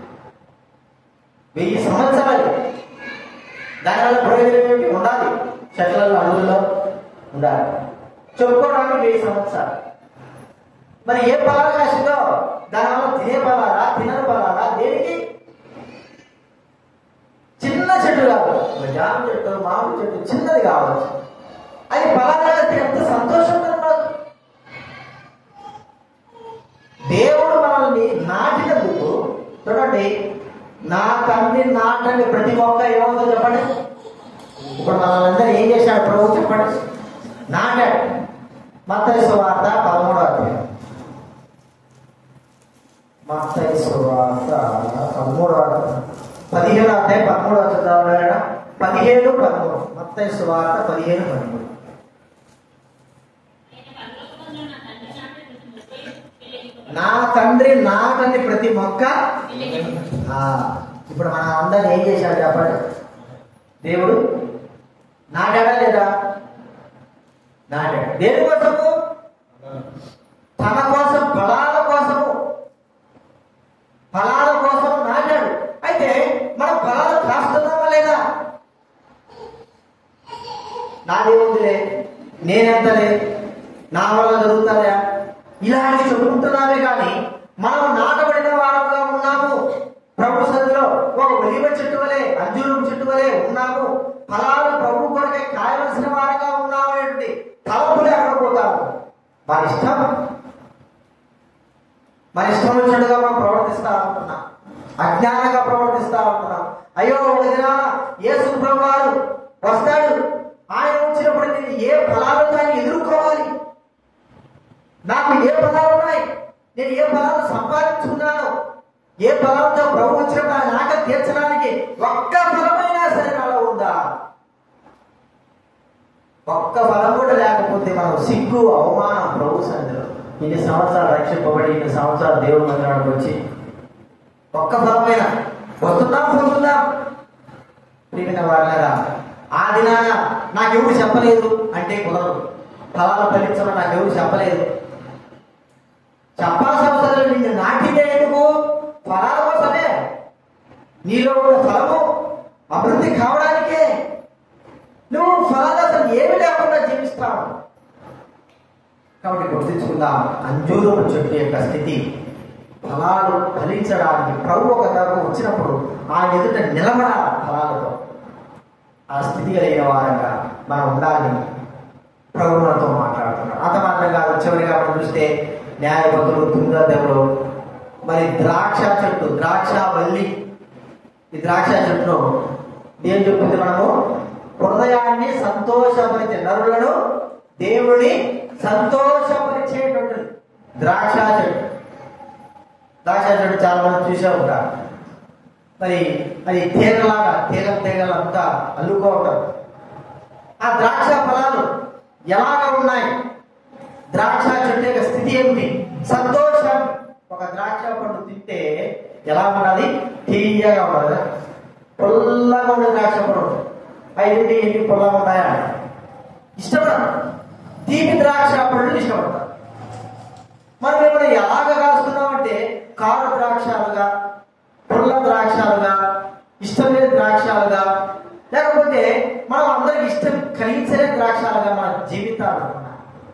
వెయ్యి సంవత్సరాలు దానివల్ల ప్రయోజనం ఏంటి ఉండాలి చెట్లలో అడవుల్లో ఉండాలి చెప్పుకోవడానికి వెయ్యి సంవత్సరాలు మరి ఏ ఫలాలు కాసిందో దానివల్ల తినే ఫలాలా తినని ఫలాలా దేనికి చిన్న చెట్టు కాదు ఒక జామ చెట్టు మామిడి చెట్టు చిన్నది కావచ్చు అది ఫలాలు కాస్తే ఎంత సంతోషం ఉంటుంది మనకు నాటాడు మత్తయి సువార్త పదమూడో అధ్యాయం మత్తయి సువార్త పదమూడో అధ్యాయం పదిహేను అధ్యాయం పదమూడో చదువు పదిహేను పదమూడు మత్తయి సువార్త పదిహేను పదమూడు నేను పరలోకమందున నా తండ్రి నాటిన ప్రతి మొక్క పెళ్ళి నా తండ్రి నాటని ప్రతి మొక్క పెళ్ళి ఆ, ఇప్పుడు మనం అందరం ఏం చేశాడు చెప్పండి దేవుడు నాటాడా లేదా నాటాడు దేని కోసము తన కోసం ఫలాల కోసము ఫలాల కోసం నాటాడు అయితే మనం ఫలాలు కాస్తున్నామా లేదా నాదేముందిలే నేనెంతలే నా వల్ల జరుగుతుందా ఇలాంటి చెప్పుకుంటున్నామే కానీ మనం నాటబడిన వారంగా ఉన్నాము ప్రభు సన్నిధిలో ఒక ఒలివ చెట్టు వలె అంజూరం చెట్టు వలె ఉన్నాము ఫలాలు ప్రభు కొరకే కాయవలసిన వారుగా ఉన్నాము అనేటువంటి తలపులు ఎక్కడ పోతాము మన ఇష్టం మన ఇష్టం వచ్చినట్టుగా మనం ప్రవర్తిస్తా ఉంటున్నాం అజ్ఞానంగా ప్రవర్తిస్తా ఉంటున్నాం అయ్యో ఒక దినాన యేసు ప్రభు వారు వస్తాడు ఆయన వచ్చినప్పుడు నేను ఏ ఫలాలను ఆయన ఎదుర్కోవాలి నాకు ఏ ఫలాలు ఉన్నాయి నేను ఏ ఫలాలు సంపాదించుకున్నాను ఏ ఫలంతో ప్రభు వచ్చినప్పుడు ఆయన ఆక తీర్చడానికి ఒక్క ఫలమైనా సరే నాలో ఉందా ఒక్క ఫలం కూడా లేకపోతే మనం సిగ్గు అవమానం ప్రభు సన్నిధిలో ఇన్ని సంవత్సరాలు రక్షింపబడి ఇన్ని సంవత్సరాలు దేవుడి మందిరానికి వచ్చి ఒక్క ఫలమైన వస్తున్నాం పోతున్నాం ప్రియమైన వాళ్ళరా ఆ దినాన నాకెవరు చెప్పలేదు అంటే కుదరదు ఫలాలు ఫలించమని నాకెవరు చెప్పలేదు చెప్పాల్సిన అవసరం లేదు నిన్ను నాటితే ఎందుకు ఫలాల కోసమే నీలో ఉన్న ఫలము అభివృద్ధి కావడానికే నువ్వు ఫలాలు అసలు ఏమి లేకుండా జీవిస్తావు కాబట్టి గుర్తించుకుందాం అంజూరపు చెట్టు యొక్క స్థితి ఫలాలు ఫలించడానికి ప్రభు ఒక తరకు వచ్చినప్పుడు ఆ ఎదుట నిలబడాలి ఫలాలతో ఆ స్థితి కలిగిన వారంగా మనం ఉండాలని ప్రభు మనతో మాట్లాడుతున్నాడు అంత మాత్రం కాదు చివరిగా మనం చూస్తే న్యాయపతులు తుంగదెవరు మరి ద్రాక్ష చెట్టు ద్రాక్ష వల్లి ఈ ద్రాక్ష చెట్టును ఏం చెప్తుంది మనము హృదయాన్ని సంతోషపరిచే నరులను దేవుని సంతోషపరిచేటువంటిది ద్రాక్ష చెట్టు ద్రాక్ష చెట్టు చాలా మంది చూసే ఉంటారు మరి అది తీగలాగా తీగల తీగలు అంతా అల్లుకోవటం ఆ ద్రాక్ష ఫలాలు ఎలాగ ఉన్నాయి ద్రాక్ష చెట్టు యొక్క స్థితి ఏమిటి సంతోషం ఒక ద్రాక్ష పండు తింటే ఎలా ఉన్నది తీయగా ఉన్నది పుల్లగా ఉండే ద్రాక్ష పండు ఐదింటి ఎన్ని పుల్లగా ఉన్నాయా ఇష్టపడరు తీపి ద్రాక్ష పళ్ళు ఇష్టపడతారు మనం ఏమైనా ఎలాగ కాస్తున్నామంటే కారు ద్రాక్షాలుగా పుల్ల ద్రాక్షాలుగా ఇష్టం లేని ద్రాక్షాలుగా లేకపోతే మనం అందరికి ఇష్టం కలిగించలే ద్రాక్షాలుగా మన జీవితాలు ఉన్నాయి.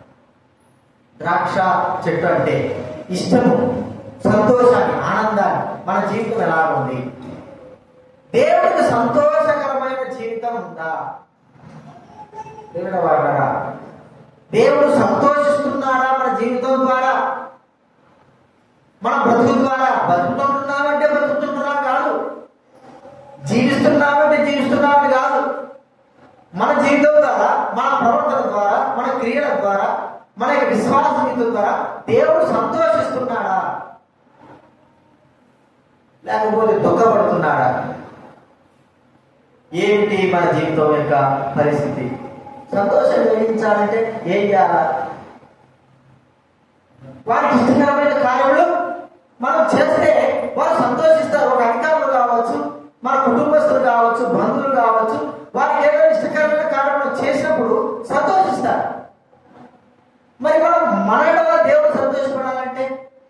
ద్రాక్ష చెట్టు అంటే ఇష్టము సంతోషాన్ని ఆనందాన్ని మన జీవితం ఎలా ఉంది దేవుడికి సంతోషకరమైన జీవితం ఉందా దేవుడు వాడరా దేవుడు సంతోషిస్తున్నాడా మన జీవితం ద్వారా మన బ్రతుకు ద్వారా బతుకుతుంటున్నామంటే బతుకుతుంటున్నాం కాదు జీవిస్తున్నామంటే జీవిస్తున్నామని కాదు మన జీవితం ద్వారా మన ప్రవర్తన ద్వారా మన క్రియల ద్వారా మన యొక్క విశ్వాస జీవితం ద్వారా దేవుడు సంతోషిస్తున్నాడా లేకపోతే దుఃఖపడుతున్నాడా ఏమిటి మన జీవితం యొక్క పరిస్థితి సంతోషం కలిగించాలంటే ఏం చేయాలా వారికి ఇష్టకరమైన కార్యములు మనం చేస్తే వారు సంతోషిస్తారు ఒక అధికారులు కావచ్చు మన కుటుంబస్తులు కావచ్చు బంధువులు కావచ్చు వారికి ఏదైనా ఇష్టకరమైన కార్యములు చేసినప్పుడు సంతోషిస్తారు మరి మనం మన ఎడల దేవుడు సంతోషపడాలంటే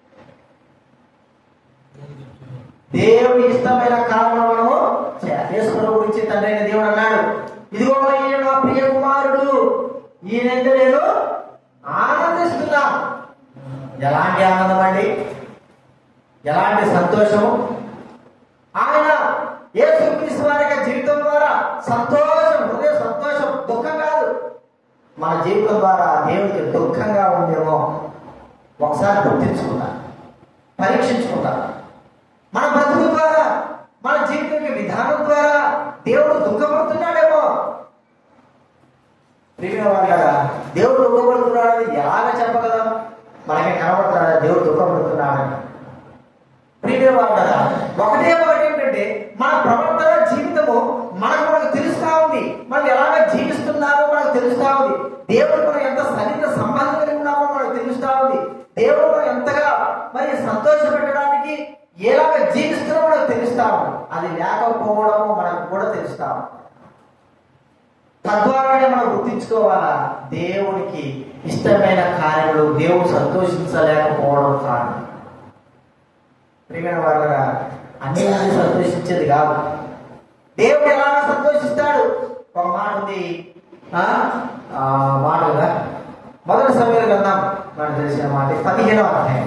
దేవుడి ఇష్టమైన కారణం మనము చేయాలి. యేసు ప్రభు గురించి తండ్రి అయిన దేవుడు అన్నాడు ఇదిగో ఈయన నా ప్రియ కుమారుడు ఈయనంటే నేను ఆనందిస్తున్నా ఎలాంటి ఆనందం అండి ఎలాంటి సంతోషము ఆయన యేసుక్రీస్తు వారి యొక్క జీవితం ద్వారా సంతోషం హృదయ సంతోషం దుఃఖం కాదు మన జీవితం ద్వారా దేవుడికి దుఃఖంగా ఉందేమో ఒకసారి గుర్తించుకుంటా పరీక్షించుకుంటా మన బ్రతుకు ద్వారా మన జీవితం యొక్క విధానం ద్వారా దేవుడు దుఃఖపడుతున్నాడేమో ప్రియ వాళ్ళ దేవుడు దుఃఖపడుతున్నాడని ఎలాగ చెప్పగలం మనకి కనబడుతున్నాడా దేవుడు దుఃఖపడుతున్నాడని ప్రియమైన వాళ్ళరా ఒకటే ఒకటి ఏంటంటే మన ప్రవర్తన జీవితము మనకు మనకు తెలుస్తా ఉంది మనం ఎలాగ జీవిస్తున్నామో మనకు తెలుస్తా ఉంది దేవుడు మనం ఎంత సన్నిహిత సంబంధం కలిగి ఉన్నామో మనకు తెలుస్తా ఉంది దేవుడు మనం ఎంతగా మరి సంతోష పెట్టడానికి ఎలాగ జీవిస్తున్నామో మనకు తెలుస్తా ఉంది అది లేకపోవడము మనకు కూడా తెలుస్తా ఉంది తద్వారానే మనం గుర్తించుకోవాలా దేవునికి ఇష్టమైన కార్యములు దేవుడు సంతోషించలేకపోవడం కారణం ప్రియమైన వాళ్ళగా అన్ని మంది సంతోషించేది కాదు దేవుడు ఎలా సంతోషిస్తాడు ఒక మాట ఉంది ఆ? ఆ, మాట కదా మొదటి సమయంలో వెళ్దాం మనకు తెలిసిన మాట పదిహేనవ అధ్యాయం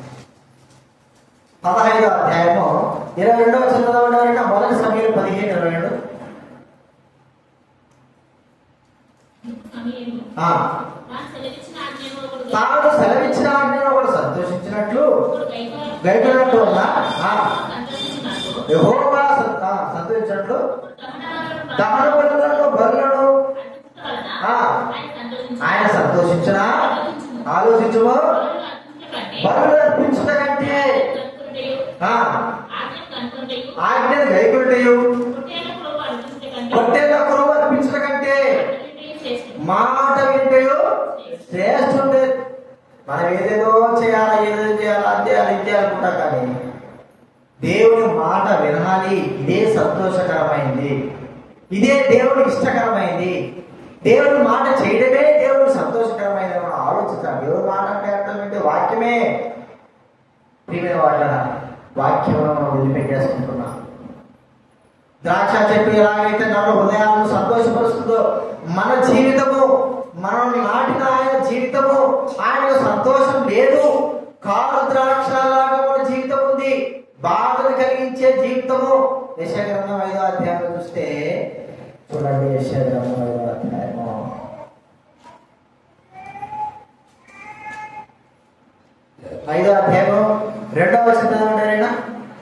పదహైదవ అధ్యాయము ఇరవై రెండవ చదువుదామంటే మొదటి సమయంలో పదిహేను ఇరవై రెండు సమయము ఆ, తాను సెలవిచ్చిన ఆజ్ఞను ఒకడు తాను సెలవిచ్చిన ఆజ్ఞను ఒకడు సంతోషించినట్లు ఒకడు గైకొన- గైకొనట్టు ఉందా? ఆ. సంతోషించినట్లు యెహోవా సం- ఆ, సంతోషించినట్లు దహనబలులను దహన బలులను బలులను అర్పించుట వలన ఆ. ఆయన సంతోషించును. ఆయన సంతోషించిన ఆలోచించుము బలులను అర్పించుట కంటే బలు అర్పించుట కంటే కనుకొనుటయు, ఆ, ఆజ్ఞను కనుకొనుటయు, ఆజ్ఞను గైకొంటయు పొట్టేళ్ల కొలువు అర్పించుట కంటే పొట్టేళ్ల కురువు అర్పించుట కంటే అన్నిటినీ శ్రేష్ఠము. మాట వింటయు శ్రేష్ఠుండే మనం ఏదేదో చేయాలా ఏదేదో చేయాలా అది చేయాలి ఇది చేయాలనుకుంటా కానీ దేవుని మాట వినాలి ఇదే సంతోషకరమైంది ఇదే దేవునికి ఇష్టకరమైంది దేవుని మాట చేయడమే దేవునికి సంతోషకరమైనది మనం ఆలోచించాలి దేవుని మాట అంటే అర్థం ఏంటి వాక్యమే ప్రియమైన వాళ్ళ వాక్యం మనం వదిలిపెట్టేసుకుంటున్నాం ద్రాక్ష చెట్టు ఎలాగైతే నల్ల హృదయాలను సంతోషపరుస్తుందో మన జీవితము మనల్ని నాటిన ఆయన జీవితము ఆయనకు సంతోషం లేదు కారు ద్రాక్ష లాగా మన జీవితం ఉంది బాధను కలిగించే జీవితము యశగ్రంథం ఐదో అధ్యాయం చూస్తే చూడండి యశగ్రంథం ఐదో అధ్యాయము ఐదో అధ్యాయము రెండవ వచనం చదవండి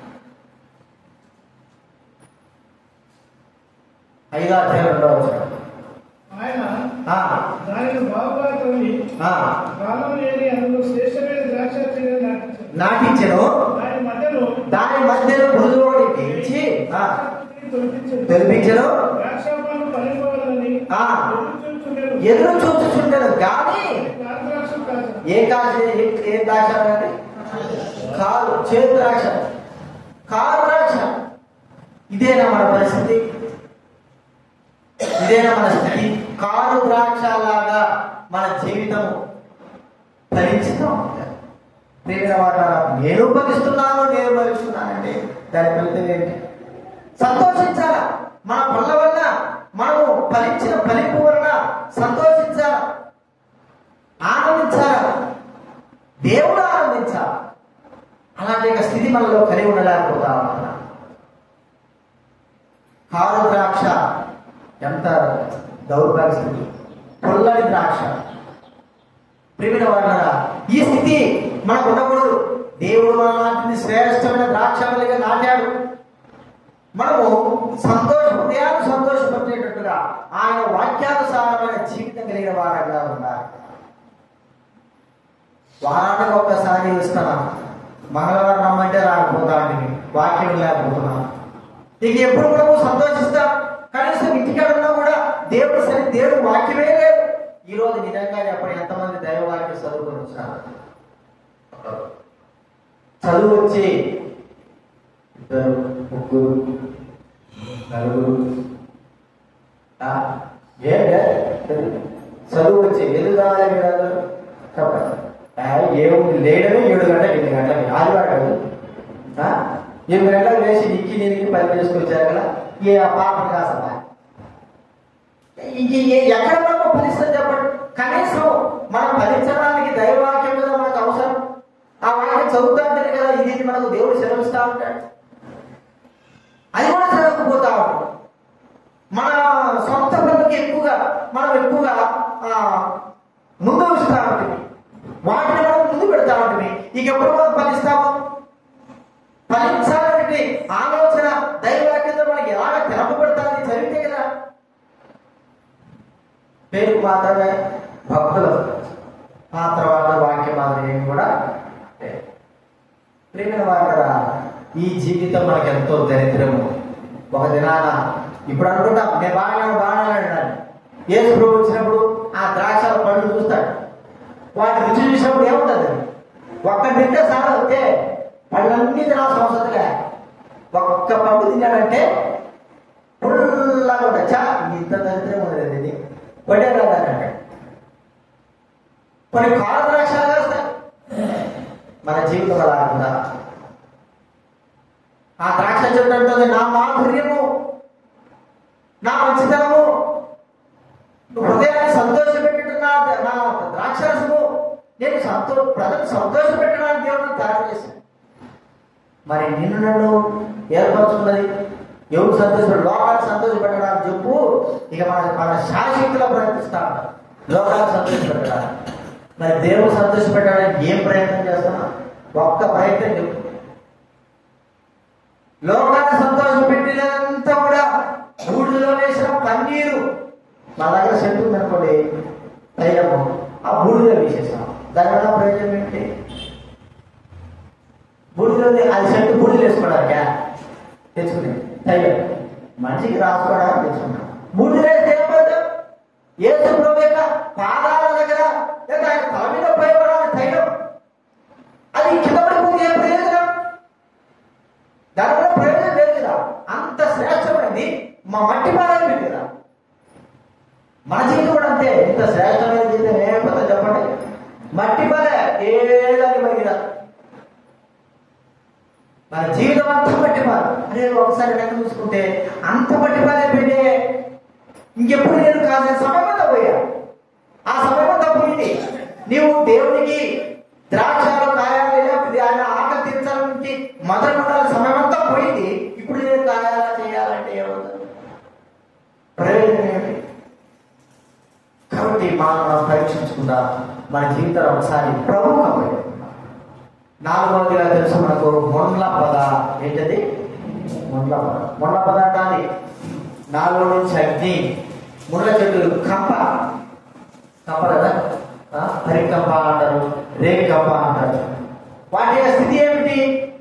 ఐదో అధ్యాయం రెండవ వచనం ఆయన ఆ, దానిని బాగుగా తవ్వి ఆ, కాలం లేని అందులో శ్రేష్టమైన ద్రాక్ష తీగలు నాటించాడు నాటించెను దాని మధ్యలో దాని మధ్యలో మృదువుని పిలిచి ఆ, తొలగించాడు తెరిపించెను ద్రాక్ష పండు పనిపోవాలని ఆ. ఎదురుచూచుండెను. ఎదురు చూచుచుండెను కానీ కారు ద్రాక్ష కాదు ఏ కాదు ఏ ద్రాక్ష అంటే కాదు చేదు ద్రాక్ష కారు ద్రాక్ష ఇదేనా మన పరిస్థితి ఇదేనా మన స్థితి కారు ద్రాక్ష లాగా మన జీవితము ఫలించుతాం ప్రియమైన వాట నేను ఫలిస్తున్నాను నేను ఫలిస్తున్నానంటే దాని ఫలితం ఏంటి సంతోషించాలా మన పనుల వల్ల మనము ఫలించిన ఫలింపు వలన సంతోషించాలా ఆనందించాలా దేవుడు ఆనందించాలి అలాంటి ఒక స్థితి మనలో కలిగి ఉండలేకపోతా ఉంటున్నా కారు ద్రాక్ష ఎంత దౌర్భాగ్య స్థితి పొల్లని ద్రాక్ష ప్రిమిన వాళ్ళరా ఈ స్థితి మనకు ఉండకూడదు దేవుడు మన నాటిని శ్రేష్టమైన ద్రాక్ష వల్లిగా నాటాడు మనము సంతోష హృదయాన్ని సంతోషపరిచేటట్టుగా ఆయన వాక్యానుసారమైన జీవితం కలిగిన వారంగా ఉండాలి వారానికి ఒక్కసారి ఇస్తాను మంగళవారం రమ్మంటే రాకపోతాను వాక్యం లేకపోతున్నాను ఇక ఎప్పుడు కూడా నువ్వు సంతోషిస్తాం కనీసం ఇంటికాడ ఉన్నా కూడా దేవుడు సరి దేవుడు వాక్యమే లేదు ఈ రోజు నిజంగా చెప్పండి ఎంతమంది దైవ వాక్యం చదువుకొని వచ్చినారు చదువు వచ్చి ఇద్దరు ముగ్గురు నలుగురు ఆ, ఏం లేదు. చదువు వచ్చి ఎందుకు కావాలి మీరందరూ చెప్పండి ఆ, ఏముంది లేడమే ఏడు గంటలు ఎనిమిది గంటలకి ఆదివారం కాదు ఆ, ఎనిమిది గంటలకు వేసి నిక్కి నీనికి పని చేసుకొచ్చారు కదా ఏ ఆ పాపం కాసమా ఇది ఏ- ఎక్కడ మనకు ఫలిస్తుంది చెప్పండి కనీసం మనం ఫలించడానికి దైవవాక్యం మీద మనకు అవసరం ఆ వాక్యం చదువుతా ఉంటారు కదా ఇది మనకు దేవుడు సెలవిస్తా ఉంటాడు అది కూడా చదవకపోతా ఉంటాడు మన సొంత పనులకి ఎక్కువగా మనం ఎక్కువగా ఆ, ముందు ఉంచుతా ఉంటుంది వాటిని మనం ముందు పెడతా ఉంటుంది ఇక ఎప్పుడు మనం ఫలిస్తాము ఫలించాలంటే ఆలోచన దైవవాక్యంతో మనకి ఎలాగ తెలపబడతాది చదివితే కదా పేరుకు మాత్రమే భక్త ఈ జీవితం మనకు ఎంతో దరిద్రము ఒక దినాన ఇప్పుడు అనుకుంటాం నేను బాగానే బాగానే అన్నాను ఏసు ప్రభు వచ్చినప్పుడు ఆ ద్రాక్షల పళ్ళు చూస్తాడు వాటి రుచి చూసినప్పుడు ఏముంటుంది ఒక్క తింటే సార్ వస్తే పళ్ళన్నీ తినాల్సిన అవసరం లే ఒక్క పండు తిన్నాడంటే పుల్లగా ఉంటుంది చా ఇంత దరిద్రం ఉండదు ఇది పడే రాదంటే కొన్ని కాల ద్రాక్షలు వేస్తాయి మన జీవితం అలా ఉందా ఆ ద్రాక్ష చెట్టు అంటుంది నా మాధుర్యము నా మంచితనము నువ్వు హృదయాన్ని సంతోషపెట్టుతున్నా నా ద్రాక్షరసము నేను సంతో ప్రజలు సంతోషపెట్టడానికి దేవుడు తయారు చేశాను మరి నిన్ను నన్ను ఏర్పరచుకున్నది ఎవరు సంతోషపెట్టు లోకాన్ని సంతోషపెట్టడానికి చెప్పు ఇక మన మన శాశక్తిలో ప్రయత్నిస్తా ఉంటాం లోకాన్ని సంతోషపెట్టడానికి మరి దేవుడు సంతోషపెట్టడానికి ఏం ప్రయత్నం చేస్తున్నా ఒక్క ప్రయత్నం చెప్పు లోకాన్ని సంతోషం పెట్టినంతా కూడా బూడిలో వేసిన పన్నీరు మా దగ్గర చెట్టు ఉందనుకోండి తైలము ఆ బూడిలో వేసేసాం దానివల్ల ప్రయోజనం ఏంటి బూడిలో అది చెట్టు బూడిలో వేసుకోవడానికా తెచ్చుకునే తైలం మనిషికి రాసుకోవడానికి తెచ్చుకున్నాం బూడిలో వేస్తే ఏమవుతాం ఏసు ప్రభు యొక్క పాదాల దగ్గర లేదా ఆయన తల మీద భయపడాలి తైలం అది కింద పడిపోతే ఏం ప్రయోజనం దానివల్ల ప్రయోజనం లేదు కదా అంత శ్రేష్టమైనది మా మట్టి పాలైపోయింది కదా మన జీవితం కూడా అంతే ఇంత శ్రేష్టమైన జీవితం ఏమైపోతే చెప్పండి మట్టి పాలే ఏదాన్ని పనికిరా మన జీవితం అంతా మట్టి పాల అరే ఒకసారి వెనక చూసుకుంటే అంత మట్టి పాలైపోయిందే ఇంకెప్పుడు నేను కాసిన సమయం అంతా పోయా ఆ సమయం అంతా పోయింది నీవు దేవునికి ద్రాక్షాలు కాయాలు లేకపోతే ఆయన ఆకలి తీర్చాలని మొదలు ఉండాలి సమయం అంతా పోయింది ఇప్పుడు నేను కాయాలా చేయాలంటే ఏమవుతుంది ప్రయోజనం ఏమిటి కాబట్టి మనం మనం పరీక్షించుకుందాం మన జీవితాలు ఒకసారి ప్రముఖమైనది నాలుగవదిగా తెలుసు మనకు మొండ్ల పద ఏంటది మొండ్ల పద మొండ్ల పద అంటాది నాలుగు నుంచి అగ్ని ముళ్ళ చెట్టు కంప కంప కదా ఆ, హరికంప అంటారు రేగికంప అంటారు వాటి యొక్క స్థితి ఏమిటి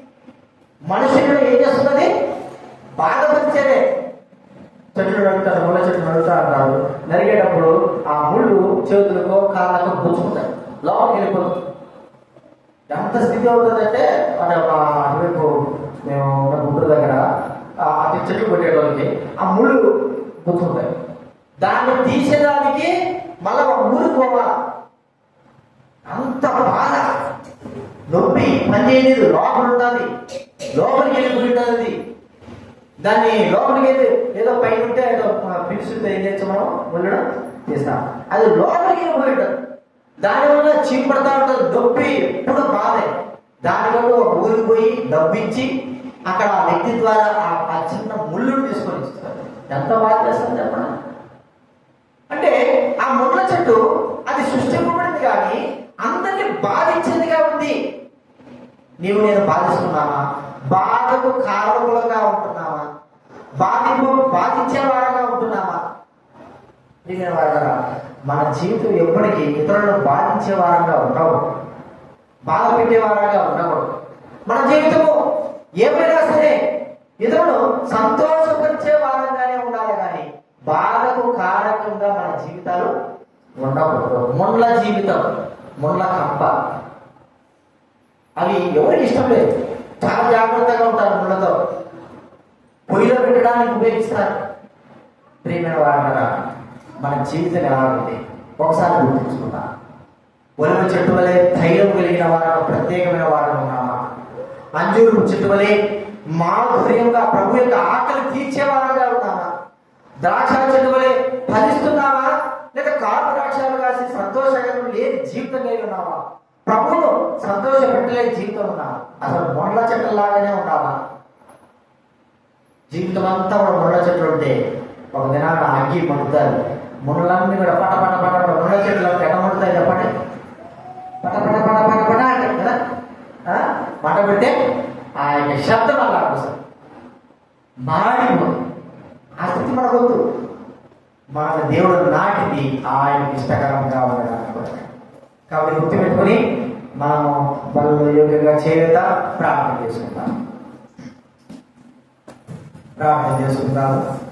మనుషులు ఏం చేస్తున్నది బాధపరిచేదే చెట్లు నడుపుతారు ముళ్ళ చెట్లు నడుపుతా అంటారు నరిగేటప్పుడు ఆ ముళ్ళు చేతులకు కాళ్ళకు గుచ్చుకుంటాయి లోపలికి వెళ్ళిపోతుంది ఎంత స్థితి అవుతుందంటే మన మా అటువైపు మేము ఉన్న గుంటూరు దగ్గర ఆ అతి చెట్లు కొట్టేటోళ్ళకి ఆ ముళ్ళు గుచ్చుకుంటాయి దాన్ని తీసేదానికి మళ్ళా ఒక ఊరికి పోవాలి అంత బాధ నొప్పి పని చేయలేదు లోపల ఉంటుంది లోపలికి వెళ్ళిపోతుంది దాన్ని లోపలికి వెళ్ళి ఏదో పైన ఉంటే ఏదో పిలుస్తుంటే ఏం చేస్తాం మనం ముళ్ళడం చేస్తాం అది లోపలికి వెళ్ళిపోయి ఉంటుంది దానివల్ల చీపడతా ఉంటుంది నొప్పి ఎప్పుడు బాధే దానివల్ల ఒక ఊరికి పోయి డబ్బిచ్చి అక్కడ ఆ వ్యక్తి ద్వారా ఆ- ఆ చిన్న ముళ్ళుని తీసుకొని ఇస్తారు ఎంత బాధ చేస్తుంది చెప్పండి అంటే ఆ ముళ్ళ చెట్టు అది సృష్టింపబడింది కానీ అందరినీ బాధించేదిగా ఉంది నీవు నేను బాధిస్తున్నామా బాధకు కారకులుగా ఉంటున్నామా బాధింపు బాధించే వారంగా ఉంటున్నామా ప్రియమైన వారరా, మన జీవితం ఎప్పటికీ ఇతరులను బాధించే వారంగా ఉండవు బాధ పెట్టే వారంగా ఉండకూడదు మన జీవితము ఏమైనా సరే ఇతరులను సంతోషపరిచే వారంగానే ఉండాలి కానీ బాధకు కారకంగా మన జీవితాలు ఉండకూడదు ముళ్ళ జీవితం ముళ్ళ కంప అవి ఎవరికి ఇష్టం లేదు చాలా జాగ్రత్తగా ఉంటారు ముళ్ళతో పొయ్యిలో పెట్టడానికి ఉపయోగిస్తారు ప్రియమైన వారరా మన జీవితం ఎలా ఉంది ఒకసారి గుర్తుంచుకుందాం ఒలివ చెట్టు వలె ధైర్యం కలిగిన వారు ప్రత్యేకమైన వారు ఉన్నామా అంజూరు చెట్టు వలె మాధుర్యంగా ప్రభు యొక్క ఆకలి తీర్చే వారంగా ఉన్నామా ద్రాక్ష చెట్టు వలె ఫలిస్తున్నామా లేదా కారు ద్రాక్షాలు కాసి సంతోషకరం లేని జీవితం కలిగి ఉన్నామా ప్రభువును సంతోష పెట్టలేని జీవితం ఉన్నామా అసలు మొండ్ల చెట్టులాగానే ఉన్నామా జీవితం అంతా కూడా ముళ్ళ చెట్లు ఉంటే ఒక దినాన అగ్గి మండుతారు ముళ్ళన్నీ కూడా పట పట పట పట ముళ్ళ చెట్లు ఎట మండుతాయి చెప్పండి పట పట పట పట పట అంటే కదా ఆ? మంట పెడితే ఆ యొక్క శబ్దం అలా వస్తుంది మాడిపోతుంది ఆ స్థితి మనకు వద్దు మన దేవుడు నాటిది ఆయన ఇష్టకరంగా ఉండడానికి కొరకు. కాబట్టి గుర్తుపెట్టుకొని మనం వాళ్ళు యోగ్యంగా చేత ప్రార్థన చేసుకుంటాం ప్రార్థన చేసుకుందాము